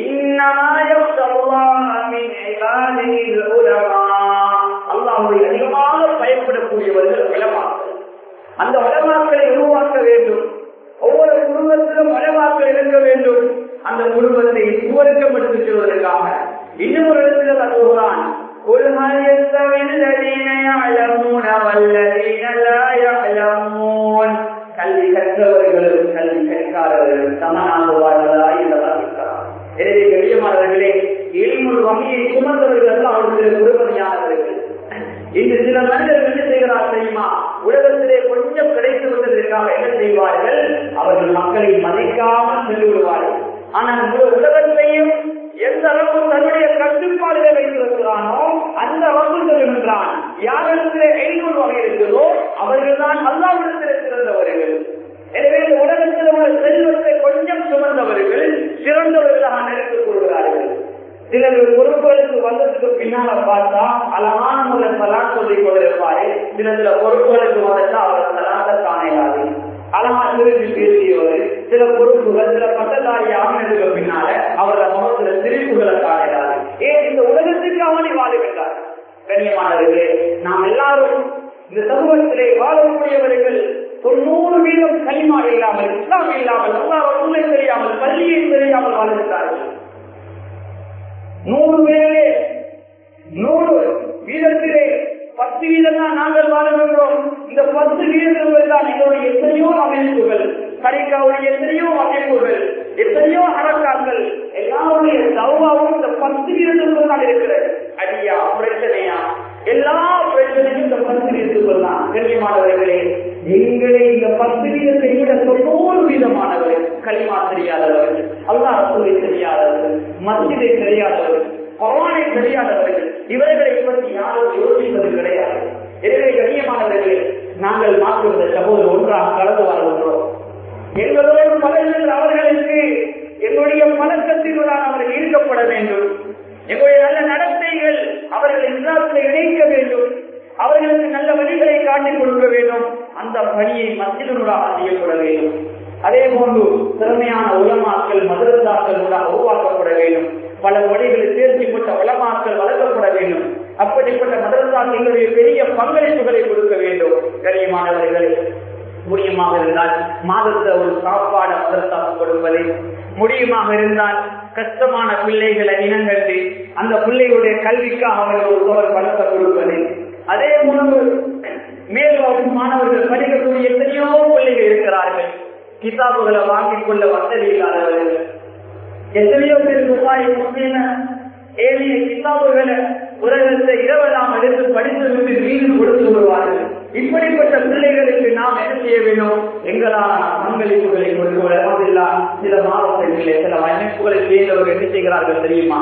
அல்லாஹை அதிகமாக பயப்படக்கூடியவர்கள் உலமாக்கள் அந்த உலமாக்களை உருவாக்க வேண்டும் ஒவ்வொரு குடும்பத்திலும் உலமாக்கள் இருக்க வேண்டும் அந்த குடும்பத்தை சுவருக்கப்படுத்தி செல்வதற்காக இன்னும் ஒரு இடத்துல சொல்றான் قل هل يستوي الذين يعلمون والذين لا يعلمون கல்வி கற்றவர்களும் கல்வி கற்காதவர்களும் சமனாகுவார்களா என்றெல்லாம் இருக்கிறார் எனவே கடியமானவர்களே இல்முல் வகையை சுமந்தவர்கள் அவர்களுக்கு பெருமதியானவர்கள் இன்று சில மனிதர்கள் என்ன செய்கிறார் தெரியுமா உலகத்திலே கொஞ்சம் கிடைத்து வந்ததற்காக என்ன செய்வார்கள் அவர்கள் மக்களை மதிக்காமல் சென்று விடுவார்கள் ஆனால் முழு உலகத்தையும் எந்த அளவு தன்னுடைய கட்டுப்பாடுகளை வைத்திருக்கிறானோ அந்த அளவு சொல்லுகின்றான் யாரிடத்திலே எழுநூறு வகை இருக்கிறதோ அவர்கள் தான் அல்லாவிடத்தில் சிறந்தவர்கள் எனவே இந்த உலகத்தில் உள்ள செல்வத்தை கொஞ்சம் சுமந்தவர்கள் சிறந்தவர்களாக நினைத்துக் கொள்கிறார்கள் சிலர் பொறுப்புகளுக்கு வந்ததுக்கு பின்னால பார்த்தா அழகான முதல் சலாட் சொல்லிக் கொண்டிருப்பாரு சில சில பொறுப்புகளுக்கு வந்தா அவர் சலாட்ட காணையாது அழகா திருப்பி பேசியவர் சில பொறுப்புகள் சில பட்டதாரி ஆகினதுக்கு பின்னால அவரோட முகத்துல சிரிப்புகளை காணையாது ஏன் இந்த உலகத்துக்கு அவனை வாழுகின்றார் கண்ணியமானவர்களே நாம் எல்லாரும் இந்த சமூகத்திலே வாழக்கூடியவர்கள் தொண்ணூறு வீதம் களிமா இல்லாமல் இஸ்லாம் இல்லாமல் அல்லாஹ் உள்ளே தெரியாமல் பள்ளியை தெரியாமல் வாழ்கிறார்கள் நூறு பேரே நூறு வீதத்திலே பத்து வீதம் தான் நாங்கள் வாழுகின்றோம் இந்த பத்து வீதங்கள் தான் எங்களுடைய எத்தனையோ அமைப்புகள் கரிக்காவுடைய எத்தனையோ அமைப்புகள் எத்தனையோ அரக்காக்கள் எல்லாருடைய தவாவும் இந்த பத்து வீதங்கள் தான் இருக்கிறது அடியா பிரச்சனையா எல்லா பிரச்சனையும் இந்த பத்து வீதத்துக்குள் தான் கண்ணியமானவர்களே எங்களை இந்த பத்து வீதத்தை விட தொண்ணூறு வீதமானவர்கள் களிமா தெரியாதவர்கள் அல்லாஹ் ரசூலை தெரியாதவர்கள் மஸ்ஜிதை தெரியாதவர்கள் பவானை தெரியாதவர்கள் இவர்களை பற்றி யாரும் யோசிப்பது கிடையாது எனவே கண்ணியமானவர்களே நாங்கள் மாற்றுவத சகோதரர் ஒன்றாக கலந்து வாழ்கின்றோம் எங்களோடு பழகுகின்ற அவர்களுக்கு எங்களுடைய பழக்கத்தினுடன் அவர்கள் ஈர்க்கப்பட வேண்டும் எங்களுடைய நல்ல நடத்தைகள் அவர்கள் இஸ்லாத்தில் இணைக்க வேண்டும் அவர்களுக்கு நல்ல வழிகளை காட்டிக் கொடுக்க வேண்டும் அந்த பணியை மத்தியினூடாக செய்யப்பட வேண்டும் அதே போன்று திறமையான உலமாக்கள் மதுரத்தாக்கள் உருவாக்கப்பட வேண்டும் பல வழிகளில் தேர்ச்சி பெற்ற உலமாக்கள் வளர்க்கப்பட வேண்டும் அப்படிப்பட்ட மதரசாக்களுடைய பெரிய பங்களிப்புகளை கொடுக்க வேண்டும் கண்ணியமானவர்களே முடியுமாக இருந்தால் மாதத்தை ஒரு சாப்பாடு மதரசாக்கு கொடுப்பது முடியுமாக இருந்தால் கஷ்டமான பிள்ளைகளை இனங்கண்டு அந்த பிள்ளைகளுடைய கல்விக்காக அவர்கள் ஒருவர் பணத்தை கொடுப்பது அதே போன்று மேல் வகுப்பு மாணவர்கள் படிக்கக்கூடிய எத்தனையோ பிள்ளைகள் இருக்கிறார்கள் கிதாபுகளை வாங்கிக் கொள்ள வசதி இல்லாதவர்கள் எத்தனையோ பேர் துபாய் முஸ்லீம ஏனைய கிதாபுகளை உலகத்தை இரவெல்லாம் எடுத்து படித்து விட்டு மீது கொடுத்து வருவார்கள் இப்படிப்பட்ட பிள்ளைகளுக்கு நாம் என்ன செய்ய வேண்டும் எங்களால் பங்களிப்புகளை கொண்டு வருவதில்லா சில மாவட்டங்களிலே சில அமைப்புகளை சேர்ந்தவர்கள் என்ன செய்கிறார்கள் தெரியுமா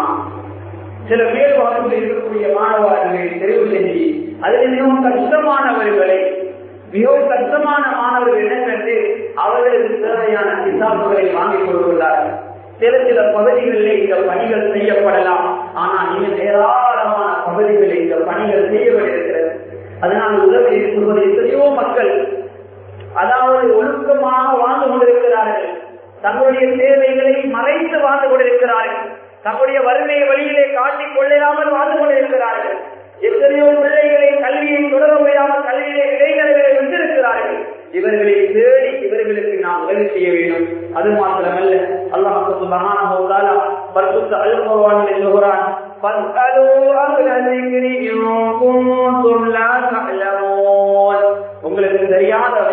சில பேர் வாழ்ந்து இருக்கக்கூடிய மாணவர்களை தெரிவு செஞ்சு அதில் மிகவும் கஷ்டமானவர்களை மிகவும் கஷ்டமான மாணவர்கள் என்னவென்று அவர்களுக்கு தேவையான கிதாபுகளை வாங்கிக் கொள்கிறார்கள் சில சில பகுதிகளில் இந்த பணிகள் செய்யப்படலாம் ஆனால் இன்னும் ஏராளமான பகுதிகளில் இந்த பணிகள் செய்யப்பட்டிருக்கிறது அதனால் உதவி சொல்வது எத்தனையோ மக்கள் அதாவது ஒழுக்கமாக வாழ்ந்து கொண்டிருக்கிறார்கள் தங்களுடைய தேவைகளை மறைத்து வாழ்ந்து கொண்டிருக்கிறார்கள் தங்களுடைய வறுமை வழியிலே காட்டிக் கொள்ளாமல் வாழ்ந்து கொண்டிருக்கிறார்கள் எத்தனையோ பிள்ளைகளை கல்வியை தொடர முடியாமல் கல்வியிலே இடைநிலைகளை வென்றிருக்கிறார்கள் இவர்களை தேடி இவர்களுக்கு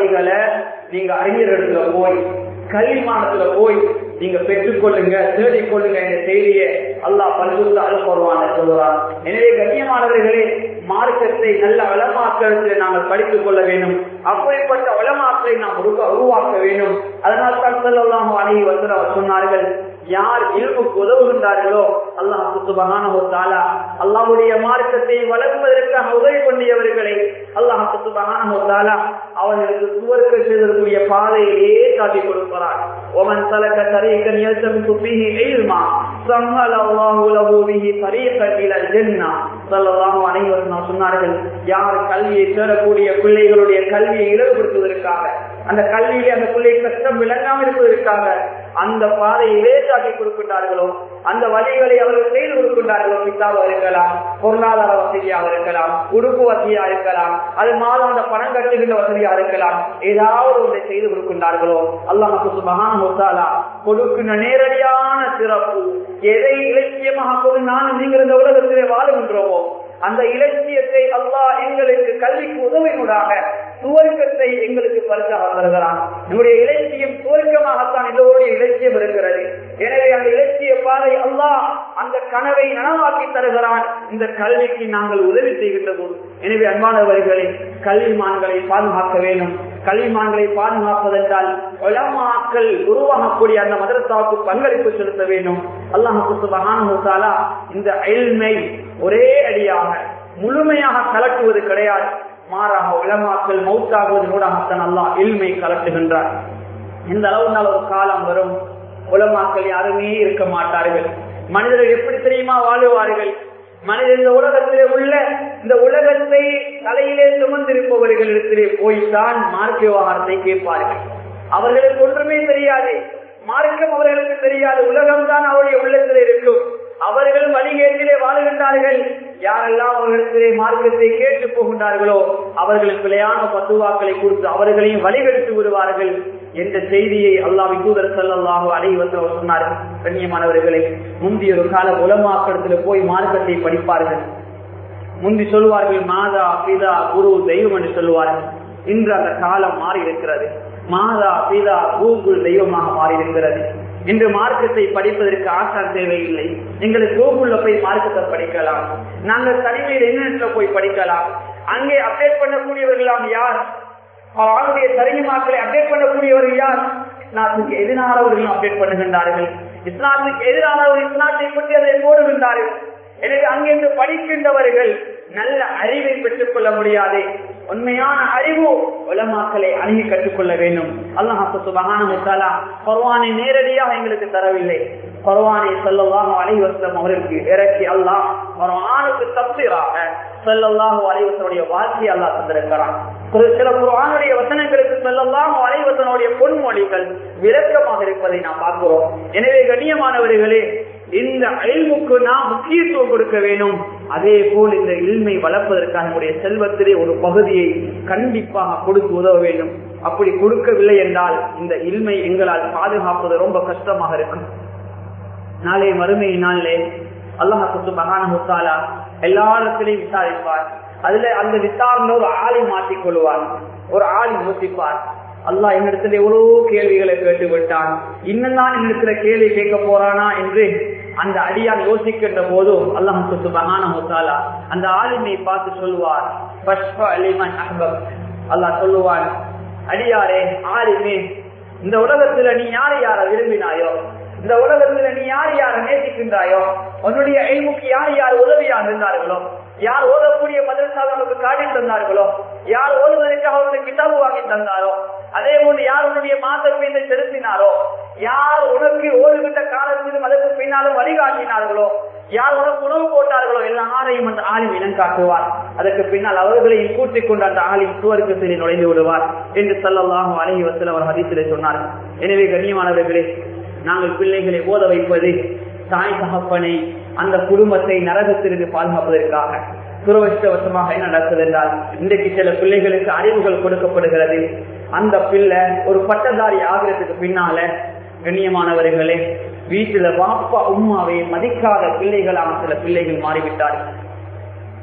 வழிகளை நீங்க அறிஞர்களிடத்துல போய் கல்விமானத்துல போய் நீங்க பெற்றுக்கொள்ளுங்க தேடிக் கொள்ளுங்க என்ற செய்தியை அல்லாஹ் பரிசுத்த அழுப்படுவான சொல்கிறார் எனவே கண்ணியமானவர்களே மார்க்கத்தை நல்ல வளமாக்கத்தில் நாங்கள் படித்துக் கொள்ள வேண்டும் அப்படிப்பட்ட வளமாக்களை நாம் உருவா- உருவாக்க வேண்டும் அதனால் தான் செல்லலாம் அணுகி வந்து அவர் சொன்னார்கள் யார் இல்முக்கு உதவுகின்றார்களோ அல்லாஹ் சுபஹானஹு தஆலா அல்லாஹ்வுடைய மார்க்கத்தை வளர்ப்பதற்காக உதவி பண்ணியவர்களை அல்லாஹ் சுபஹானஹு தஆலா அவர்களுக்கு சுவர்க்க செய்தக்கூடிய பாதையிலேயே காட்டிக் கொடுக்கிறார் ஒமன் சலக தரீகன் யல்தமிசு ஃபீஹி இல்மா சஹல அல்லாஹு லஹு பிஹி தரீகன் இலல் ஜன்னah ஸல்லல்லாஹு அலைஹி வஸல்லம் சொன்னார்கள் யார் கல்வியை தேடக்கூடிய பிள்ளைகளுடைய கல்வியை இலகுபடுத்துவதற்காக அந்த கல்வியிலே அந்த பிள்ளை கஷ்டம் விளங்காமல் இருப்பதற்காக அந்த பாதையிலே காட்டி கொடுக்கின்றார்களோ அந்த வழிகளை அவர்கள் செய்து கொடுக்கின்றார்களோ பித்தாவாக இருக்கலாம் பொருளாதார வசதியாக இருக்கலாம் உடுப்பு வசதியாக இருக்கலாம் அது மாதம் அந்த பணம் கட்டுகின்ற வசதியாக இருக்கலாம் ஏதாவது ஒன்றை செய்து கொடுக்கின்றார்களோ அல்லாஹ் சுபஹான முத்தாலா கொடுக்கின்ற நேரடியான சிறப்பு எதை இலட்சியமாக கொண்டு நானும் நீங்கள் இந்த உலகத்திலே வாழுகின்றோமோ அந்த இலட்சியத்தை அல்லாஹ் எங்களுக்கு கல்விக்கு உதவினூடாக சுவர்க்கத்தை எங்களுக்கு பரிசாக தருகிறான் நம்முடைய இலட்சியம் சுவர்க்கமாகத்தான் எல்லோருடைய இலட்சியம் இருக்கிறது எனவே அந்த இலட்சிய பாதை அல்லாஹ் அந்த கனவை நனவாக்கி தருகிறான் இந்த கல்விக்கு நாங்கள் உதவி செய்கின்ற போது எனவே அன்பானவர்களை கல்விமான்களை பாதுகாக்க வேண்டும் கல்விமான்களை பாதுகாப்பதென்றால் உலமாக்கள் உருவாகக்கூடிய அந்த மதரசாவுக்கு பங்களிப்பு செலுத்த வேண்டும் அல்லாஹாலா இந்த அயல்மை ஒரே அடியாக முழுமையாக கலட்டுவது கிடையாது மாறாக உலமாக்கள் மௌத்தாகுவது மூடாகத்தான் அல்லாஹ் இல்மை கலட்டுகின்றார் இந்த அளவு ஒரு காலம் வரும் உலமாக்கள் யாருமே இருக்க மாட்டார்கள் மனிதர்கள் எப்படி தெரியுமா வாழுவார்கள் மனிதர் இந்த உலகத்திலே உள்ள இந்த உலகத்தை தலையிலே சுமந்திருப்பவர்களிடத்திலே போய்தான் மார்க்க விவகாரத்தை கேட்பார்கள் அவர்களுக்கு ஒன்றுமே தெரியாது மார்க்கம் அவர்களுக்கு தெரியாது உலகம் தான் அவருடைய உள்ளத்தில் இருக்கும் அவர்கள் வழிகேட்டிலே வாழுகின்றார்கள் யாரெல்லாம் அவர்களிடத்திலே மார்க்கத்தை கேட்டு போகின்றார்களோ அவர்களுக்கு பிழையான பத்துவாக்களை கொடுத்து அவர்களையும் வழிகெடுத்து விடுவார்கள் என்ற செய்தியை அல்லாஹ் தூதர் சல்லாஹு அலை வந்து சொன்னார்கள் கண்ணியமானவர்களை முந்தைய ஒரு கால உலமாக்கடத்தில் போய் மார்க்கத்தை படிப்பார்கள் முந்தி சொல்வார்கள் மாதா பிதா குரு தெய்வம் என்று சொல்லுவார்கள் இன்று அந்த காலம் மாறி இருக்கிறது மாதா பிதா கூகுள் தெய்வமாக மாறி இருக்கிறது இன்று மார்க்கத்தை படிப்பதற்கு ஆசான் தேவையில்லை எங்களுக்கு கூகுள்ல போய் மார்க்கத்தை படிக்கலாம் நாங்கள் தனிமையில் இன்டர்நெட்ல போய் படிக்கலாம் அங்கே அப்டேட் பண்ணக்கூடியவர்களாம் யார் அவருடைய தரிமாக்களை அப்டேட் பண்ணக்கூடியவர்கள் யார் இஸ்லாத்துக்கு எதிரானவர்களும் அப்டேட் பண்ணுகின்றார்கள் இஸ்லாத்துக்கு எதிரானவர்கள் இஸ்லாத்தை பற்றி அதை போடுகின்றார்கள் எனவே அங்கிருந்து படிக்கின்றவர்கள் நல்ல அறிவை பெற்றுக் கொள்ள முடியாது உண்மையான அறிவு உலமாக்களை அணுகி கற்றுக்கொள்ள வேண்டும் அல்லாஹால நேரடியாக எங்களுக்கு தரவில்லை பரவானை செல்லலாம் அலைவசம் அவர்களுக்கு இறக்கி அல்லாஹ் பரவானுக்கு தப்சீராக செல்லலாம் அலைவசனுடைய வாழ்க்கையை அல்லாஹ் தந்திருக்கிறான் சில குரானுடைய வசனங்களுக்கு செல்லலாம் அலைவசனுடைய பொன்மொழிகள் விளக்கமாக இருப்பதை நாம் பார்க்கிறோம் எனவே கண்ணியமானவர்களே இந்த அயல்முக்கு நாம் முக்கியத்துவம் கொடுக்க வேண்டும் அதே போல் இந்த இல்மை வளர்ப்பதற்காக நம்முடைய செல்வத்திலே ஒரு பகுதியை கண்டிப்பாக கொடுத்து உதவ வேண்டும் அப்படி கொடுக்கவில்லை என்றால் இந்த இல்மை எங்களால் பாதுகாப்பது ரொம்ப கஷ்டமாக இருக்கும் நாளை மறுமை நாளிலே அல்லாஹு மகானா எல்லா இடத்திலையும் விசாரிப்பார் அதுல அந்த விசாரணை ஒரு ஆளை மாற்றிக் கொள்வார் ஒரு ஆளை யோசிப்பார் அல்லாஹ் என்னிடத்துல எவ்வளவு கேள்விகளை கேட்டு விட்டான் இன்னும் தான் என்னிடத்துல கேள்வி கேட்க போறானா என்று அந்த அடியான் யோசிக்கின்ற போதும் அல்லாஹ் சுபஹானா அந்த ஆளுமை பார்த்து சொல்லுவார் அல்லாஹ் சொல்லுவான் அடியாரே ஆளுமே இந்த உலகத்துல நீ யாரை யார விரும்பினாயோ இந்த உலகத்துல நீ யார் யார நேசிக்கின்றாயோ உன்னுடைய எய்முக்கு யார் யார் உதவியாக இருந்தார்களோ யார் ஓதக்கூடிய மதரசாவை உனக்கு காட்டி தந்தார்களோ யார் ஓதுவதற்காக அவருக்கு கிதாபு வாங்கி தந்தாரோ அதே போன்று யார் உன்னுடைய மாத மீதை செலுத்தினாரோ யார் உனக்கு ஓடுகின்ற காலத்திலும் அதற்கு பின்னாலும் வழிகாட்டினார்களோ யார் உனக்கு உணவு போட்டார்களோ எல்லாரையும் அந்த ஆளும் இனம் காட்டுவார் அதற்கு பின்னால் அவர்களையும் கூட்டிக் கொண்டு அந்த ஆளின் சுவருக்கு நுழைந்து விடுவார் என்று சொல்லலாம் அழகி வசல் அவர் ஹதீசிலே சொன்னார் எனவே கண்ணியமானவர்களே நாங்கள் பிள்ளைகளை ஓத வைப்பது தாய் தகப்பனை அந்த குடும்பத்தை நரகத்திலிருந்து பாதுகாப்பதற்காக துரவஷ்டவசமாக என்ன நடக்குது என்றால் இன்றைக்கு சில பிள்ளைகளுக்கு அறிவுகள் கொடுக்கப்படுகிறது அந்த பிள்ளை ஒரு பட்டதாரி ஆகிறதுக்கு பின்னால கண்ணியமானவர்களே வீட்டுல வாப்பா உம்மாவை மதிக்காத பிள்ளைகளான சில பிள்ளைகள் மாறிவிட்டார்கள்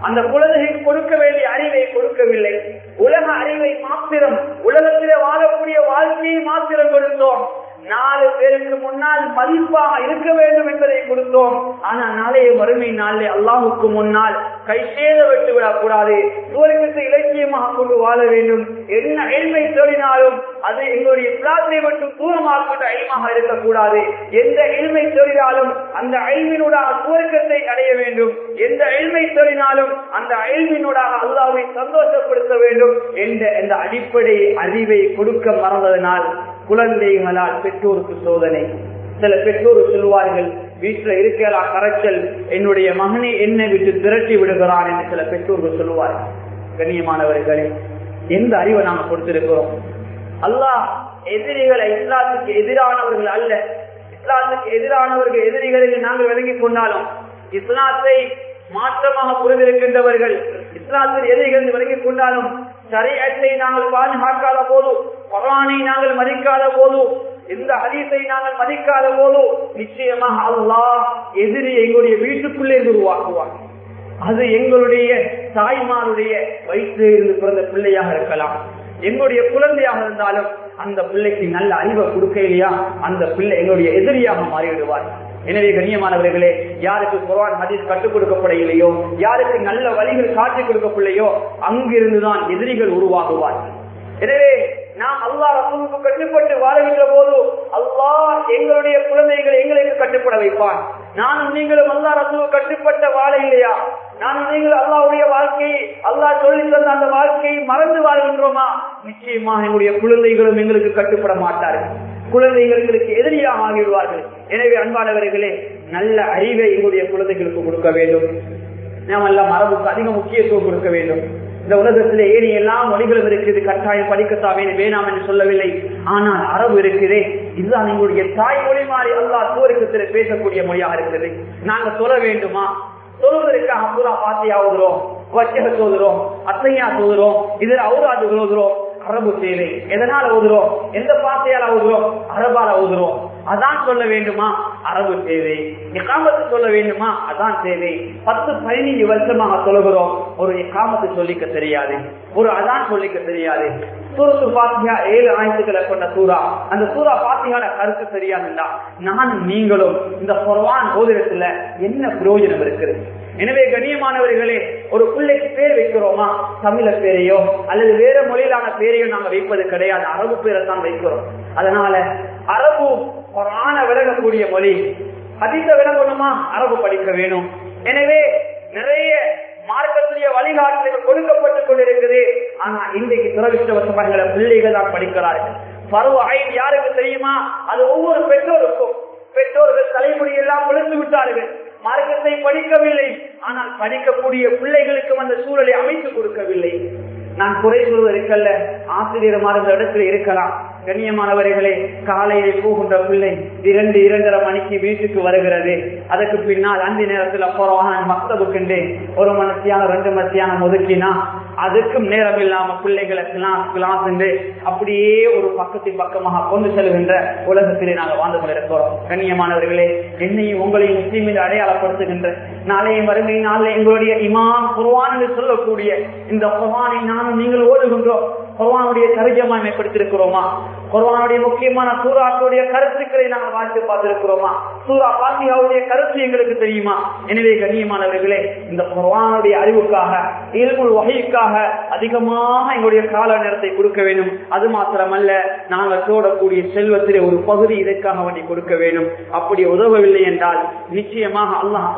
அந்த குழந்தைக்கு கொடுக்க வேண்டிய அறிவை கொடுக்கவில்லை உலக அறிவை மாத்திரம் உலகத்திலே வாழக்கூடிய வாழ்க்கையை மாத்திரம் கொடுத்தோம் நாலு பேருக்கு முன்னால் மதிப்பாக இருக்க வேண்டும் என்பதை கொடுத்தோம் ஆனா நாளைய வறுமை நாளே அல்லாஹுக்கு முன்னால் கை சேத விட்டு விடக்கூடாது சுவர்க்கத்தை இலக்கியமாக கொண்டு வாழ வேண்டும் என்ன எல்மை தேடினாலும் அது எங்களுடைய பிளாட்டை மட்டும் தூரமாக்கப்பட்ட அயல்மாக இருக்கக்கூடாது எந்த எல்மை தேடினாலும் அந்த அயல்மினூடாக சுவர்க்கத்தை அடைய வேண்டும் எந்த எல்மை தேடினாலும் அந்த அயல்மினூடாக அல்லாவை சந்தோஷப்படுத்த வேண்டும் என்ற இந்த அடிப்படை அறிவை கொடுக்க மறந்ததனால் குழந்தைகளால் பெற்றோருக்கு சோதனை சில பெற்றோர் சொல்வார்கள் வீட்டுல இருக்கலாம் கரைச்சல் என்னுடைய மகனை என்னை விட்டு திரட்டி விடுகிறான் என்று சில பெற்றோர்கள் சொல்லுவார்கள் கண்ணியமானவர்களே எந்த அறிவை நாம கொடுத்திருக்கிறோம் அல்லாஹ் எதிரிகளை இஸ்லாத்துக்கு எதிரானவர்கள் அல்ல இஸ்லாத்துக்கு எதிரானவர்கள் எதிரிகளை நாங்கள் விளங்கிக் கொண்டாலும் இஸ்லாத்தை மாற்றமாக புரிந்திருக்கின்றவர்கள் இஸ்லாத்தில் எதிரிகள் விளங்கிக் கொண்டாலும் சரியத்தை நாங்கள் பாதுகாக்காத போது குரானை நாங்கள் மதிக்காத போது இந்த ஹதீஸை நாங்கள் மதிக்காத போது நிச்சயமாக அல்லாஹ் எதிரி எங்களுடைய வீட்டுக்குள்ளே உருவாக்குவார் அது எங்களுடைய தாய்மாருடைய வயிற்றில் இருந்து பிறந்த பிள்ளையாக இருக்கலாம் எங்களுடைய குழந்தையாக இருந்தாலும் அந்த பிள்ளைக்கு நல்ல அறிவை கொடுக்க இல்லையா அந்த பிள்ளை எங்களுடைய எதிரியாக மாறிவிடுவார் எனவே கண்ணியமானவர்களே யாருக்கு குரான் ஹதீஸ் கற்றுக் கொடுக்கப்படவில்லையோ யாருக்கு நல்ல வழிகள் காட்டிக் கொடுக்கப்படலையோ அங்கிருந்துதான் எதிரிகள் உருவாகுவார்கள் எனவே நாம் அல்லாஹ் ரசூலுக்கு கட்டுப்பட்டு வாழுகின்ற போது அல்லாஹ் எங்களுடைய குழந்தைகளை எங்களுக்கு கட்டுப்பட வைப்பான் நானும் நீங்களும் அல்லாஹ் ரசூலுக்கு கட்டுப்பட்ட வாழ இல்லையா நானும் நீங்களும் அல்லாவுடைய வாழ்க்கையை அல்லாஹ் சொல்லி தந்த அந்த வாழ்க்கையை மறந்து வாழ்கின்றோமா நிச்சயமா எங்களுடைய குழந்தைகளும் எங்களுக்கு கட்டுப்பட மாட்டார்கள் குழந்தைகள் எங்களுக்கு எதிரியாக ஆகிவிடுவார்கள் எனவே அன்பானவர்களே நல்ல அறிவை எங்களுடைய குழந்தைகளுக்கு கொடுக்க வேண்டும் நாம் எல்லாம் மரபுக்கு அதிக முக்கியத்துவம் கொடுக்க வேண்டும் இந்த உலகத்திலே ஏறி எல்லா மொழிகளும் இருக்குது கட்டாயம் படிக்கத்தாவே வேணாம் என்று சொல்லவில்லை ஆனால் அரபு இருக்குதே இதுதான் எங்களுடைய தாய்மொழி மாறி அல்லா சோருக்கத்திலே பேசக்கூடிய மொழியாக இருக்குது நாங்க சொல்ல வேண்டுமா சொல்வதற்காக பூரா பாத்தியா ஓதுறோம் வச்சக சோதுறோம் அத்தையா சோதுறோம் இதுல அவுராது ஓதுறோம் அரபு தேவை எதனால ஓதுறோம் எந்த பாத்தையால ஓதுறோம் அரபால ஓதுறோம் அதான் சொல்ல வேண்டுமா அரபு தேவை இக்காமத்து சொல்ல வேண்டுமா அதான் தேவை பத்து பதினைஞ்சு வருஷமாக சொல்லுகிறோம் ஒரு இக்காமத்து சொல்லிக்க தெரியாது ஒரு அதான் சொல்லிக்க தெரியாது சூரத்து பாத்தியா ஏழு ஆயிரத்துக்களை கொண்ட சூறா அந்த சூறா பாத்தியான கருத்து சரியானுண்டா நான் நீங்களும் இந்த குரவான் ஓதிடத்துல என்ன பிரயோஜனம் இருக்குது எனவே கண்ணியமானவர்களே ஒரு பிள்ளைக்கு பேர் வைக்கிறோமா தமிழ பேரையோ அல்லது வேற மொழியிலான பேரையோ நாங்க வைப்பது கிடையாது அரபு பேரை தான் வைக்கிறோம் அதனால அரபு ஒரு ஆண விலகக்கூடிய மொழி அதிக விளங்கணுமா அரபு படிக்க வேணும் எனவே நிறைய மார்க்கத்துடைய வழிகாட்டுதல் கொடுக்கப்பட்டுக் கொண்டிருக்குது ஆனா இன்றைக்கு துறவிஷ்டவசமாக பிள்ளைகள் தான் படிக்கிறார்கள் பருவ ஐன் யாருக்கு தெரியுமா அது ஒவ்வொரு பெற்றோருக்கும் பெற்றோர்கள் தலைமுடி எல்லாம் விழுந்து விட்டார்கள் மார்க்கத்தை படிக்கவில்லை ஆனால் படிக்கக்கூடிய பிள்ளைகளுக்கும் அந்த சூழலை அமைத்து கொடுக்கவில்லை நான் குறை சொல்வதற்கல்ல ஆசிரியர் மாறுந்த இடத்துல இருக்கலாம் கண்ணியமானவர்களே காலையிலே போகின்ற பிள்ளை இரண்டு இரண்டரை மணிக்கு வீட்டுக்கு வருகிறது அதற்கு பின்னால் அஞ்சு நேரத்துல போறவான மக்தபுக்குண்டு ஒரு மனத்தியானம் ரெண்டு மத்தியானம் ஒதுக்கினா அதுக்கும் நேரம் இல்லாம பிள்ளைகளை கிளாஸ் கிளாஸ் அப்படியே ஒரு பக்கத்தின் பக்கமாக கொண்டு செல்கின்ற உலகத்திலே நாங்கள் வாழ்ந்து கொண்டிருக்கிறோம் கண்ணியமானவர்களே என்னையும் உங்களையும் முஸ்லீமில் அடையாளப்படுத்துகின்ற நாளைய வறுமை நாளில் எங்களுடைய இமாம் குர்வான் என்று சொல்லக்கூடிய இந்த குர்வானை நானும் நீங்கள் ஓடுகின்றோம் குர்வானுடைய தரிஜமா மேம்படுத்திருக்கிறோமா குர்வானுடைய முக்கியமான சூறாக்களுடைய கருத்துக்களை நாங்கள் வாழ்த்து பார்த்திருக்கிறோமா சூரா பாத்தியாவுடைய கருத்து எங்களுக்கு தெரியுமா எனவே கண்ணியமானவர்களே இந்த குர்வானுடைய அறிவுக்காக இயல்புள் வகைக்காக அதிகமாக எங்களுடைய கால நேரத்தை கொடுக்க வேண்டும் அது மாத்திரமல்ல நாங்கள் சோடக்கூடிய செல்வத்திலே ஒரு பகுதி இதற்காக வேண்டி கொடுக்க வேண்டும் அப்படி உதவவில்லை என்றால் நிச்சயமாக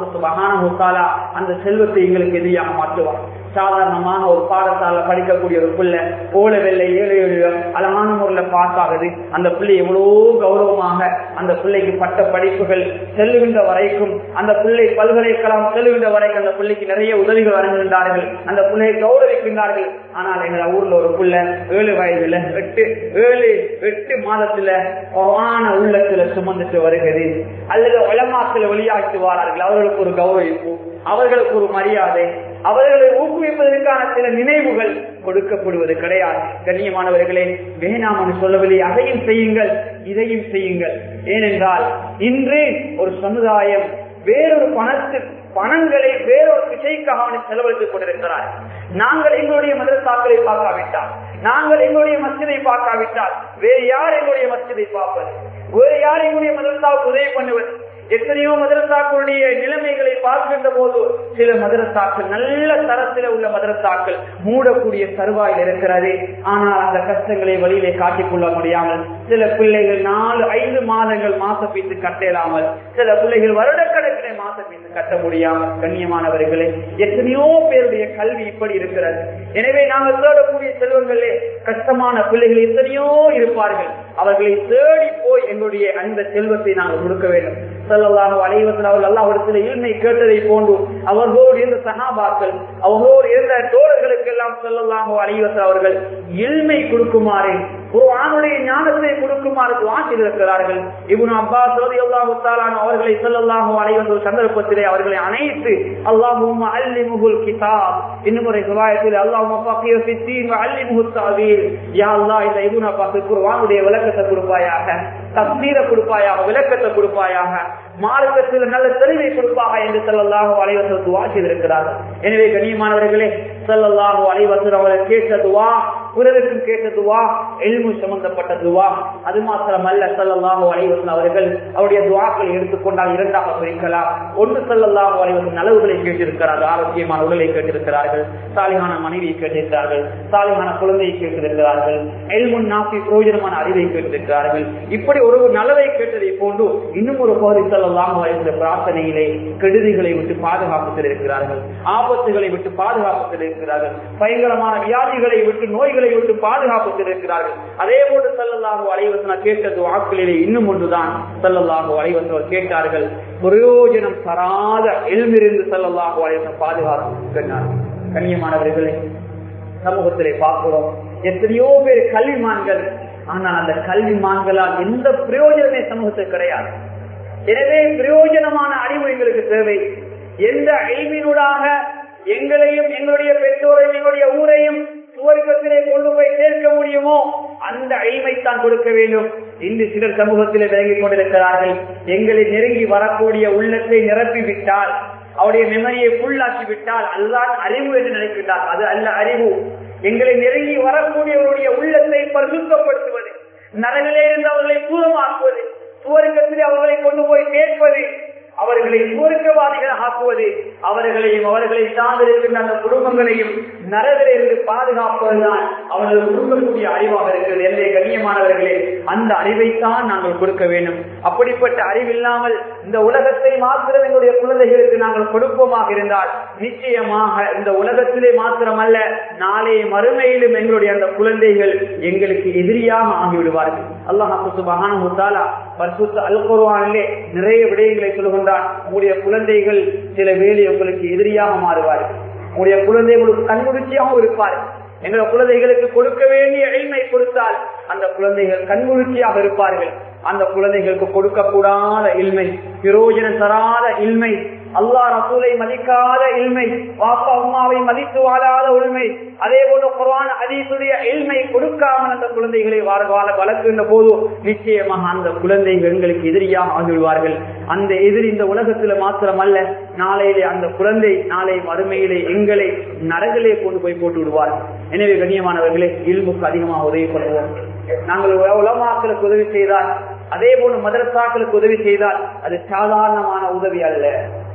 அல்லாஹ் அந்த செல்வத்தை எங்களுக்கு எதிரியாக மாற்றுவார் சாதாரணமாக ஒரு பாடசாலை படிக்கக்கூடிய ஒரு பிள்ளை ஓல வெள்ளை ஏழை அழகான முறையில் பாஸ் ஆகுது அந்த பிள்ளை எவ்வளவோ கௌரவமாக அந்த பிள்ளைக்கு பட்ட படிப்புகள் செல்லுகின்ற வரைக்கும் அந்த பிள்ளை பல்கலைக்கழகம் செல்லுகின்ற வரைக்கும் அந்த பிள்ளைக்கு நிறைய உதவிகள் வழங்குகின்றார்கள் அந்த பிள்ளையை கௌரவிக்கின்றார்கள் ஆனால் எங்க ஊர்ல ஒரு பிள்ளை ஏழு வயதுல எட்டு ஏழு எட்டு மாதத்துல ஆன உள்ளத்துல சுமந்துட்டு வருகிறது அல்லது உலமாக்கள் வெளியாக்கி வாரார்கள் அவர்களுக்கு ஒரு கௌரவிப்பு அவர்களுக்கு ஒரு மரியாதை அவர்களை ஊக்குவிப்பதற்கான சில நினைவுகள் கொடுக்கப்படுவது கிடையாது கண்ணியமானவர்களே வேணாம் என்று சொல்லவில்லை அதையும் செய்யுங்கள் இதையும் செய்யுங்கள் ஏனென்றால் இன்று ஒரு சமுதாயம் வேறொரு பணத்து பணங்களை வேறொரு திசைக்காக அவனை செலவழித்துக் கொண்டிருக்கிறார் நாங்கள் எங்களுடைய மதரசாக்களை பார்க்காவிட்டால் நாங்கள் எங்களுடைய மஸ்ஜிதை பார்க்காவிட்டால் வேறு யார் எங்களுடைய மஸ்ஜிதை பார்ப்பது வேறு யார் எங்களுடைய மதரசாவுக்கு உதவி பண்ணுவது எத்தனையோ மதரசாக்களுடைய நிலைமைகளை பார்க்கின்ற போது சில மதரசாக்கள் நல்ல தரத்தில் உள்ள மதரசாக்கள் மூடக்கூடிய தருவாயில் இருக்கிறது ஆனால் அந்த கஷ்டங்களை வழியிலே காட்டிக்கொள்ள முடியாமல் சில பிள்ளைகள் நாலு ஐந்து மாதங்கள் மாசப்பீத்து கட்டலாமல் சில பிள்ளைகள் வருடக்கணக்கிலே மாசப்பீத்து கட்ட முடியாமல் கண்ணியமானவர்களே எத்தனையோ பேருடைய கல்வி இப்படி இருக்கிறது எனவே நாங்கள் தேடக்கூடிய செல்வங்களே கஷ்டமான பிள்ளைகள் எத்தனையோ இருப்பார்கள் அவர்களை தேடி போய் எங்களுடைய அந்த செல்வத்தை நாங்கள் கொடுக்க வேண்டும் செல்லல்லாக அலைவத்தில் அவர்கள் அல்லாஹிடத்தில் இல்மை கேட்டதை போன்று அவர்களோடு இருந்த சகாபாக்கள் அவர்களோடு இருந்த தோழர்களுக்கு எல்லாம் செல்லல்லாக அலைவத்தில் அவர்கள் இல்மை கொடுக்குமாறு ஒரு ஆணுடைய ஞானத்தை கொடுக்குமாறு வாசில் இருக்கிறார்கள் இவனு அப்பாஸ் அல்லாஹு அவர்களை செல்லல்லாக அலைவத்தில் சந்தர்ப்பத்திலே அவர்களை அனைத்து அல்லாஹும் அல்லி முகுல் கிதாப் இன்னும் சுவாயத்தில் அல்லாஹும் அல்லி முகுல் தாவீர் யா அல்லா இந்த இபுன் அப்பாஸ் குர்வானுடைய விளக்கத்தை கொடுப்பாயாக தப்தீரை கொடுப்பாயாக விளக்கத்தை கொடுப்பாயாக மார்க்கத்தில் நல்ல தெளிவை கொடுப்பாக என்று செல்லல்லாக அலைவசல் துவா செய்திருக்கிறார்கள் எனவே கண்ணியமானவர்களே செல்லல்லாக அலைவசல் அவர்கள் கேட்ட துவா பிறருக்கும் கேட்ட துவா எல்மு சம்பந்தப்பட்ட துவா அது மாத்திரமல்ல செல்லல்லாக அலைவசல் அவர்கள் அவருடைய துவாக்களை எடுத்துக்கொண்டால் இரண்டாக பிரிக்கலாம் ஒன்று செல்லல்லாக அலைவசல் நலவுகளை கேட்டிருக்கிறார்கள் ஆரோக்கியமான உடலை கேட்டிருக்கிறார்கள் சாலிகான மனைவியை கேட்டிருக்கிறார்கள் சாலிகான குழந்தையை கேட்டிருக்கிறார்கள் எல்முன் நாசி பிரயோஜனமான அறிவை கேட்டிருக்கிறார்கள் இப்படி ஒரு நலவை கேட்டதை போன்று இன்னும் ஒரு பகுதி செல்லலாம் பிரார்த்தனையிலே கெடுதிகளை விட்டு பாதுகாப்பத்தில் இருக்கிறார்கள் ஆபத்துகளை விட்டு பாதுகாப்பத்தில் இருக்கிறார்கள் பயங்கரமான வியாதிகளை விட்டு நோய்களை விட்டு பாதுகாப்பத்தில் இருக்கிறார்கள் அதே போன்று செல்லலாக அலைவசன கேட்டது வாக்களிலே இன்னும் ஒன்றுதான் செல்லலாக அலைவசவர் கேட்டார்கள் பிரயோஜனம் தராத எல்மிருந்து செல்லலாக அலைவசன பாதுகாப்பு கண்ணியமானவர்களே சமூகத்திலே பார்க்கிறோம் எத்தனையோ பேர் கல்விமான்கள் ஆனால் அந்த கல்விமான்களால் எந்த பிரயோஜனமே சமூகத்துக்கு கிடையாது எனவே பிரயோஜனமான அறிவு எங்களுக்கு தேவை எந்த அழிவினூடாக எங்களையும் எங்களுடைய பெற்றோரையும் எங்களுடைய ஊரையும் சுவர்க்கத்திலே கொண்டு போய் சேர்க்க முடியுமோ அந்த அழிமைத்தான் கொடுக்க வேண்டும் இன்று சிலர் சமூகத்திலே விளங்கிக் கொண்டிருக்கிறார்கள் எங்களை நெருங்கி வரக்கூடிய உள்ளத்தை நிரப்பி விட்டால் அவருடைய மெமரியை புல்லாக்கி விட்டால் அதுதான் அறிவு என்று நினைக்கின்றார் அது அல்ல அறிவு எங்களை நெருங்கி வரக்கூடியவருடைய உள்ளத்தை பரிசுத்தப்படுத்துவது நரகிலே இருந்து அவர்களை பூதமாக்குவது சுவர்க்கத்தில் அவர்களை கொண்டு போய் கேட்பது அவர்களை சுவர்க்கவாதிகள் ஆக்குவது அவர்களையும் அவர்களை சார்ந்திருக்கின்ற அந்த குடும்பங்களையும் நரகிலிருந்து பாதுகாப்பதுதான் அவர்கள் கொடுக்கக்கூடிய அறிவாக இருக்கிறது எல்லை கண்ணியமானவர்களே அந்த அறிவைத்தான் நாங்கள் கொடுக்க வேண்டும் அப்படிப்பட்ட அறிவில்லாமல் இந்த உலகத்தை மாத்திரம் எங்களுடைய குழந்தைகளுக்கு நாங்கள் கொடுப்போமாக இருந்தால் நிச்சயமாக இந்த உலகத்திலே மாத்திரமல்ல நாளைய மறுமையிலும் எங்களுடைய அந்த குழந்தைகள் எங்களுக்கு எதிரியாக ஆகிவிடுவார்கள் அல்லாஹு சுபஹான அல் குர்வானிலே நிறைய விடயங்களை சொல்கின்றான் உங்களுடைய குழந்தைகள் சில வேலை உங்களுக்கு எதிரியாக மாறுவார்கள் உங்களுடைய குழந்தைகளுக்கு கண்முடிச்சியாகவும் இருப்பார்கள் எங்களை குழந்தைகளுக்கு கொடுக்க வேண்டிய எளிமை கொடுத்தால் அந்த குழந்தைகள் கண்முழுச்சியாக இருப்பார்கள் அந்த குழந்தைகளுக்கு கொடுக்கக்கூடாத இல்மை பிரயோஜனம் தராத இல்மை அல்லா ரசூலை மதிக்காத இல்மை பாப்பா அம்மாவை மதித்து வாழாத உண்மை அதே போல குரான் அதீசுடைய இல்மை கொடுக்காமல் அந்த குழந்தைகளை வாழ வளர்க்கின்ற போது நிச்சயமாக அந்த குழந்தைகள் எங்களுக்கு எதிரியாக ஆகிவிடுவார்கள் அந்த எதிரி இந்த உலகத்துல மாத்திரமல்ல நாளையிலே அந்த குழந்தை நாளை மறுமையிலே எங்களை நரகிலே கொண்டு போய் போட்டு விடுவார்கள் எனவே கண்ணியமானவர்களே இல்முக்கு அதிகமாக உதவி பண்ணுவோம் நாங்கள் உலமாக்களுக்கு உதவி செய்தால் அதே போல மதரசாக்களுக்கு உதவி செய்தால் அது சாதாரணமான உதவி அல்ல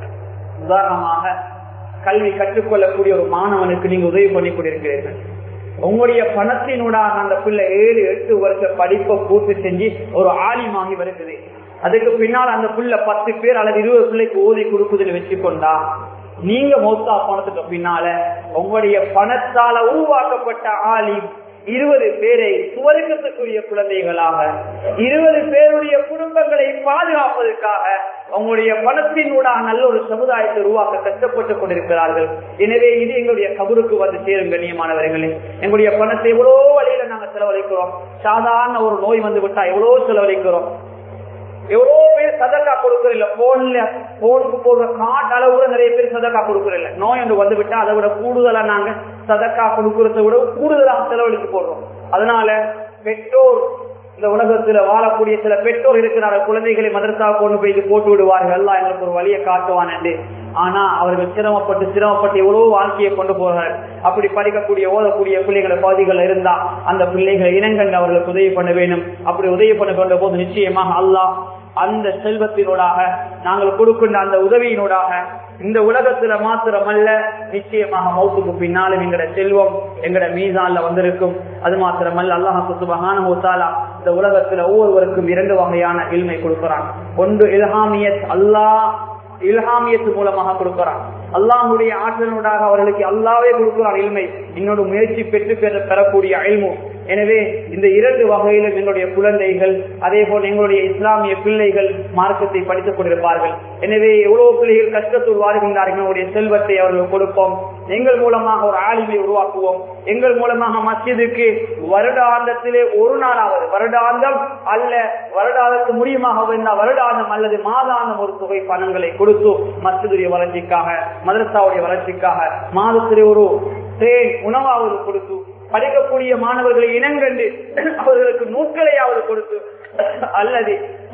உதாரணமாக கல்வி கற்றுக்கொள்ளக்கூடிய ஒரு மாணவனுக்கு நீங்க உதவி பண்ணி கொண்டிருக்கிறீர்கள் உங்களுடைய பணத்தினூடாக அந்த பிள்ளை ஏழு எட்டு வருஷ படிப்பை பூர்த்தி செஞ்சு ஒரு ஆலிமாகி வருகிறது அதுக்கு பின்னால் அந்த பிள்ளை பத்து பேர் அல்லது இருபது பிள்ளைக்கு ஓதி கொடுக்குதில் வச்சுக்கொண்டா நீங்க மௌத்தா பணத்துக்கு பின்னால உங்களுடைய பணத்தால உருவாக்கப்பட்ட ஆலிம் இருபது பேரை சுவர்க்கத்துக்குரிய குழந்தைகளாக இருபது பேருடைய குடும்பங்களை பாதுகாப்பதற்காக உங்களுடைய பணத்தினூடாக நல்ல ஒரு சமுதாயத்தை உருவாக்க கஷ்டப்பட்டுக் கொண்டிருக்கிறார்கள் எனவே இது எங்களுடைய கபருக்கு வந்து சேரும் கண்ணியமானவர்களே எங்களுடைய பணத்தை எவ்வளோ வழியில நாங்க செலவழிக்கிறோம் சாதாரண ஒரு நோய் வந்து விட்டா எவ்வளவு செலவழிக்கிறோம் எவ்வளவு பேர் சதக்கா கொடுக்கறதில்ல போன்ல போனுக்கு போடுற காட்டு அளவுல நிறைய பேர் சதக்கா கொடுக்கறதில்ல நோய் ஒன்று வந்து விட்டா அதை விட கூடுதலா நாங்க சதக்கா கொடுக்கறத விட கூடுதலாக செலவழித்து போடுறோம் அதனால பெற்றோர் இந்த உலகத்துல வாழக்கூடிய சில பெற்றோர் இருக்கிறார்கள் குழந்தைகளை மதரசா கொண்டு போய் போட்டு விடுவார்கள் எல்லாம் எங்களுக்கு ஒரு வழியை காட்டுவான் என்று ஆனா அவர்கள் சிரமப்பட்டு சிரமப்பட்டு எவ்வளவு வாழ்க்கையை கொண்டு போகிறார்கள் அப்படி படிக்கக்கூடிய ஓதக்கூடிய பிள்ளைகள் பகுதிகள் இருந்தா அந்த பிள்ளைகளை இனங்கண்டு அவர்களுக்கு உதவி பண்ண வேண்டும் அப்படி உதவி பண்ண கொண்ட போது நிச்சயமாக அல்லாஹ் அந்த செல்வத்தினூடாக நாங்கள் கொடுக்கின்ற அந்த உதவியினூடாக இந்த உலகத்துல மாத்திரமல்ல நிச்சயமாக மௌத்துக்கு பின்னாலும் எங்கட செல்வம் எங்கட மீசான்ல வந்திருக்கும் அது மாத்திரமல்ல அல்லாஹு சுபஹான இந்த உலகத்துல ஒவ்வொருவருக்கும் இரண்டு வகையான இல்மை கொடுக்கிறான் ஒன்று இல்ஹாமியத் அல்லாஹ் இல்ஹாமியத்து மூலமாக கொடுக்கிறான் அல்லாஹுடைய ஆற்றலூடாக அவர்களுக்கு அல்லாவே கொடுக்கிறான் இல்மை இன்னொரு முயற்சி பெற்று பெற பெறக்கூடிய அயல்மு எனவே இந்த இரண்டு வகையிலும் எங்களுடைய குழந்தைகள் அதே போல் எங்களுடைய இஸ்லாமிய பிள்ளைகள் மார்க்கத்தை படித்துக் கொண்டிருப்பார்கள் எனவே எவ்வளவு பிள்ளைகள் கஷ்டத்தில் வாழ்கின்றார்கள் எங்களுடைய செல்வத்தை அவர்கள் கொடுப்போம் எங்கள் மூலமாக ஒரு ஆளுமை உருவாக்குவோம் எங்கள் மூலமாக மஸ்ஜிதுக்கு வருடாந்தத்திலே ஒரு நாளாவது வருடாந்தம் அல்ல வருடாந்தத்து முடியுமாக இருந்தால் வருடாந்தம் அல்லது மாதாந்தம் ஒரு தொகை பணங்களை கொடுத்து மஸ்ஜிதுடைய வளர்ச்சிக்காக மதரசாவுடைய வளர்ச்சிக்காக மாதத்திலே ஒரு தேன் உணவாவது கொடுத்து படிக்கக்கூடிய மாணவர்களை இனங்கண்டு அவர்களுக்கு நூல்களையாவது கொடுத்து அல்லது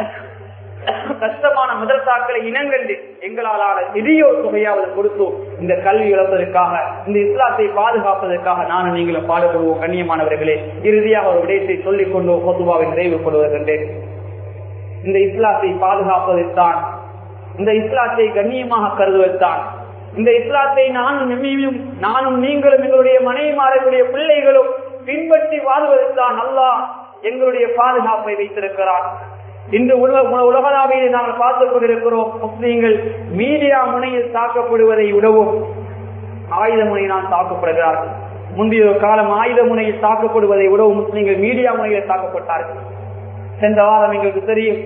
கஷ்டமான மதரசாக்களை இனங்கண்டு எங்களாலான சிறிய ஒரு தொகையாவது கொடுத்து இந்த கல்வி இழப்பதற்காக இந்த இஸ்லாத்தை பாதுகாப்பதற்காக நானும் நீங்களும் பாடுபடுவோம் கண்ணியமானவர்களே இறுதியாக ஒரு விடயத்தை சொல்லிக் கொண்டு பொதுவாக நிறைவு கொள்வதற்கின்றேன் இந்த இஸ்லாத்தை பாதுகாப்பதற்கான் இந்த இஸ்லாத்தை கண்ணியமாக கருதுவதுதான் இந்த இஸ்லாத்தை நானும் எம்மியும் நானும் நீங்களும் எங்களுடைய மனைவிமாரக்கூடிய பிள்ளைகளும் பின்பற்றி வாழ்வதற்கான் அல்லாஹ் எங்களுடைய பாதுகாப்பை வைத்திருக்கிறார் இன்று உலக உலகளாவிலே நாங்கள் பார்த்துக் கொண்டிருக்கிறோம் முஸ்லீம்கள் மீடியா முனையில் தாக்கப்படுவதை விடவும் ஆயுத முனையினால் தாக்கப்படுகிறார்கள் முந்தைய காலம் ஆயுத முனையில் தாக்கப்படுவதை விடவும் முஸ்லீம்கள் மீடியா முனையில் தாக்கப்பட்டார்கள் சென்ற வாரம் எங்களுக்கு தெரியும்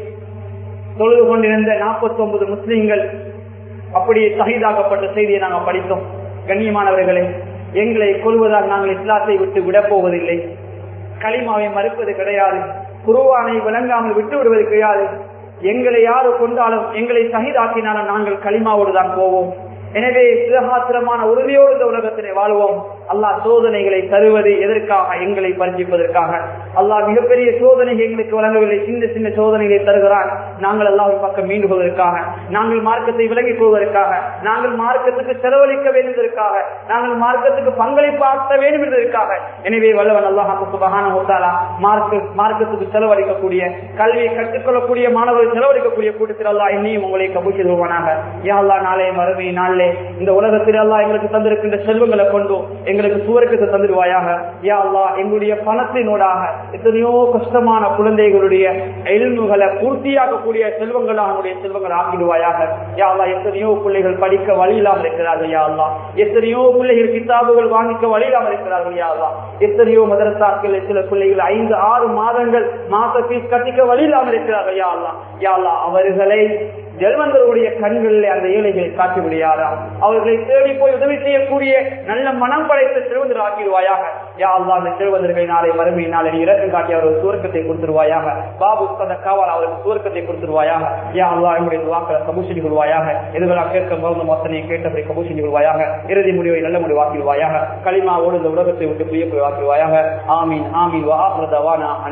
தொழுது கொண்டிருந்த நாற்பத்தி ஒன்பது முஸ்லீம்கள் அப்படியே சகிதாக்கப்பட்ட செய்தியை நாங்கள் படித்தோம் கண்ணியமானவர்களே எங்களை கொள்வதால் நாங்கள் இஸ்லாத்தை விட்டு விடப் போவதில்லை களிமாவை மறுப்பது கிடையாது குருவானை விளங்காமல் விட்டு விடுவது கிடையாது எங்களை யாரு கொண்டாலும் எங்களை சகிதாக்கினாலும் நாங்கள் களிமாவோடு தான் போவோம் எனவே சிவகாத்திரமான உறுதியோடு இந்த உலகத்திலே வாழ்வோம் அல்லாஹ் சோதனைகளை தருவது எதற்காக எங்களை பரிசிப்பதற்காக அல்லாஹ் மிகப்பெரிய சோதனை எங்களுக்கு வழங்கவில்லை சின்ன சின்ன சோதனைகளை தருகிறான் நாங்கள் அல்லாஹின் பக்கம் மீண்டுவதற்காக நாங்கள் மார்க்கத்தை விலகிக் கொள்வதற்காக நாங்கள் மார்க்கத்துக்கு செலவழிக்க வேண்டும் என்பதற்காக நாங்கள் மார்க்கத்துக்கு பங்களிப்பு ஆற்ற வேண்டும் என்பதற்காக எனவே வல்லவன் அல்லாஹ் சுபகான ஹோத்தாலா மார்க்க மார்க்கத்துக்கு செலவழிக்கக்கூடிய கல்வியை கற்றுக்கொள்ளக்கூடிய மாணவர்கள் செலவழிக்கக்கூடிய கூட்டத்தில் அல்லாஹ் இன்னையும் உங்களை கபூல் செய்வானாக யா அல்லாஹ் நாளே மறுமை நாளிலே இந்த உலகத்தில் அல்லாஹ் எங்களுக்கு தந்திருக்கின்ற செல்வங்களை கொண்டு எங்களுக்கு சுவர்க்கத்தை தந்துடுவாயாக யா அல்லாஹ் எங்களுடைய பணத்தினூடாக எத்தனையோ கஷ்டமான குழந்தைகளுடைய எலும்புகளை பூர்த்தியாக்கக்கூடிய செல்வங்களாக நம்முடைய செல்வங்கள் ஆக்கிடுவாயாக யா அல்லாஹ் எத்தனையோ பிள்ளைகள் படிக்க வழி இல்லாமல் இருக்கிறார்கள் யா அல்லாஹ் எத்தனையோ பிள்ளைகள் கிதாபுகள் வாங்கிக்க வழி இல்லாமல் இருக்கிறார்கள் யா அல்லாஹ் எத்தனையோ மதரசாக்கள் சில பிள்ளைகள் ஐந்து ஆறு மாதங்கள் மாச பீஸ் கட்டிக்க வழி இல்லாமல் இருக்கிறார்கள் யா அல்லாஹ் யா அல்லாஹ் அவர்களை ஜெல்வந்தருடைய கண்களில் அந்த ஏழைகளை காட்டி விடையாரா அவர்களை தேடி போய் உதவி செய்யக்கூடிய நல்ல மனம் படைத்த செல்வந்தர் ஆக்கிடுவாயாக யா அல்லா அந்த செல்வந்தர்களை நாளை மறுமை நாளை நீ இறக்கம் காட்டி அவர்கள் சுவர்க்கத்தை கொடுத்துருவாயாக பாபு தந்த காவல் அவருக்கு சுவர்க்கத்தை கொடுத்துருவாயாக யா அல்லா எங்களுடைய வாக்களை கபூஷணி கொள்வாயாக எதுவெல்லாம் கேட்க மருந்து மொத்தனை கேட்டபடி கபூஷணி கொள்வாயாக இறுதி முடிவை நல்ல முடிவாக்கிடுவாயாக களிமாவோடு இந்த உலகத்தை விட்டு புரிய வாக்கிடுவாயாக ஆமீன் ஆமீன் வா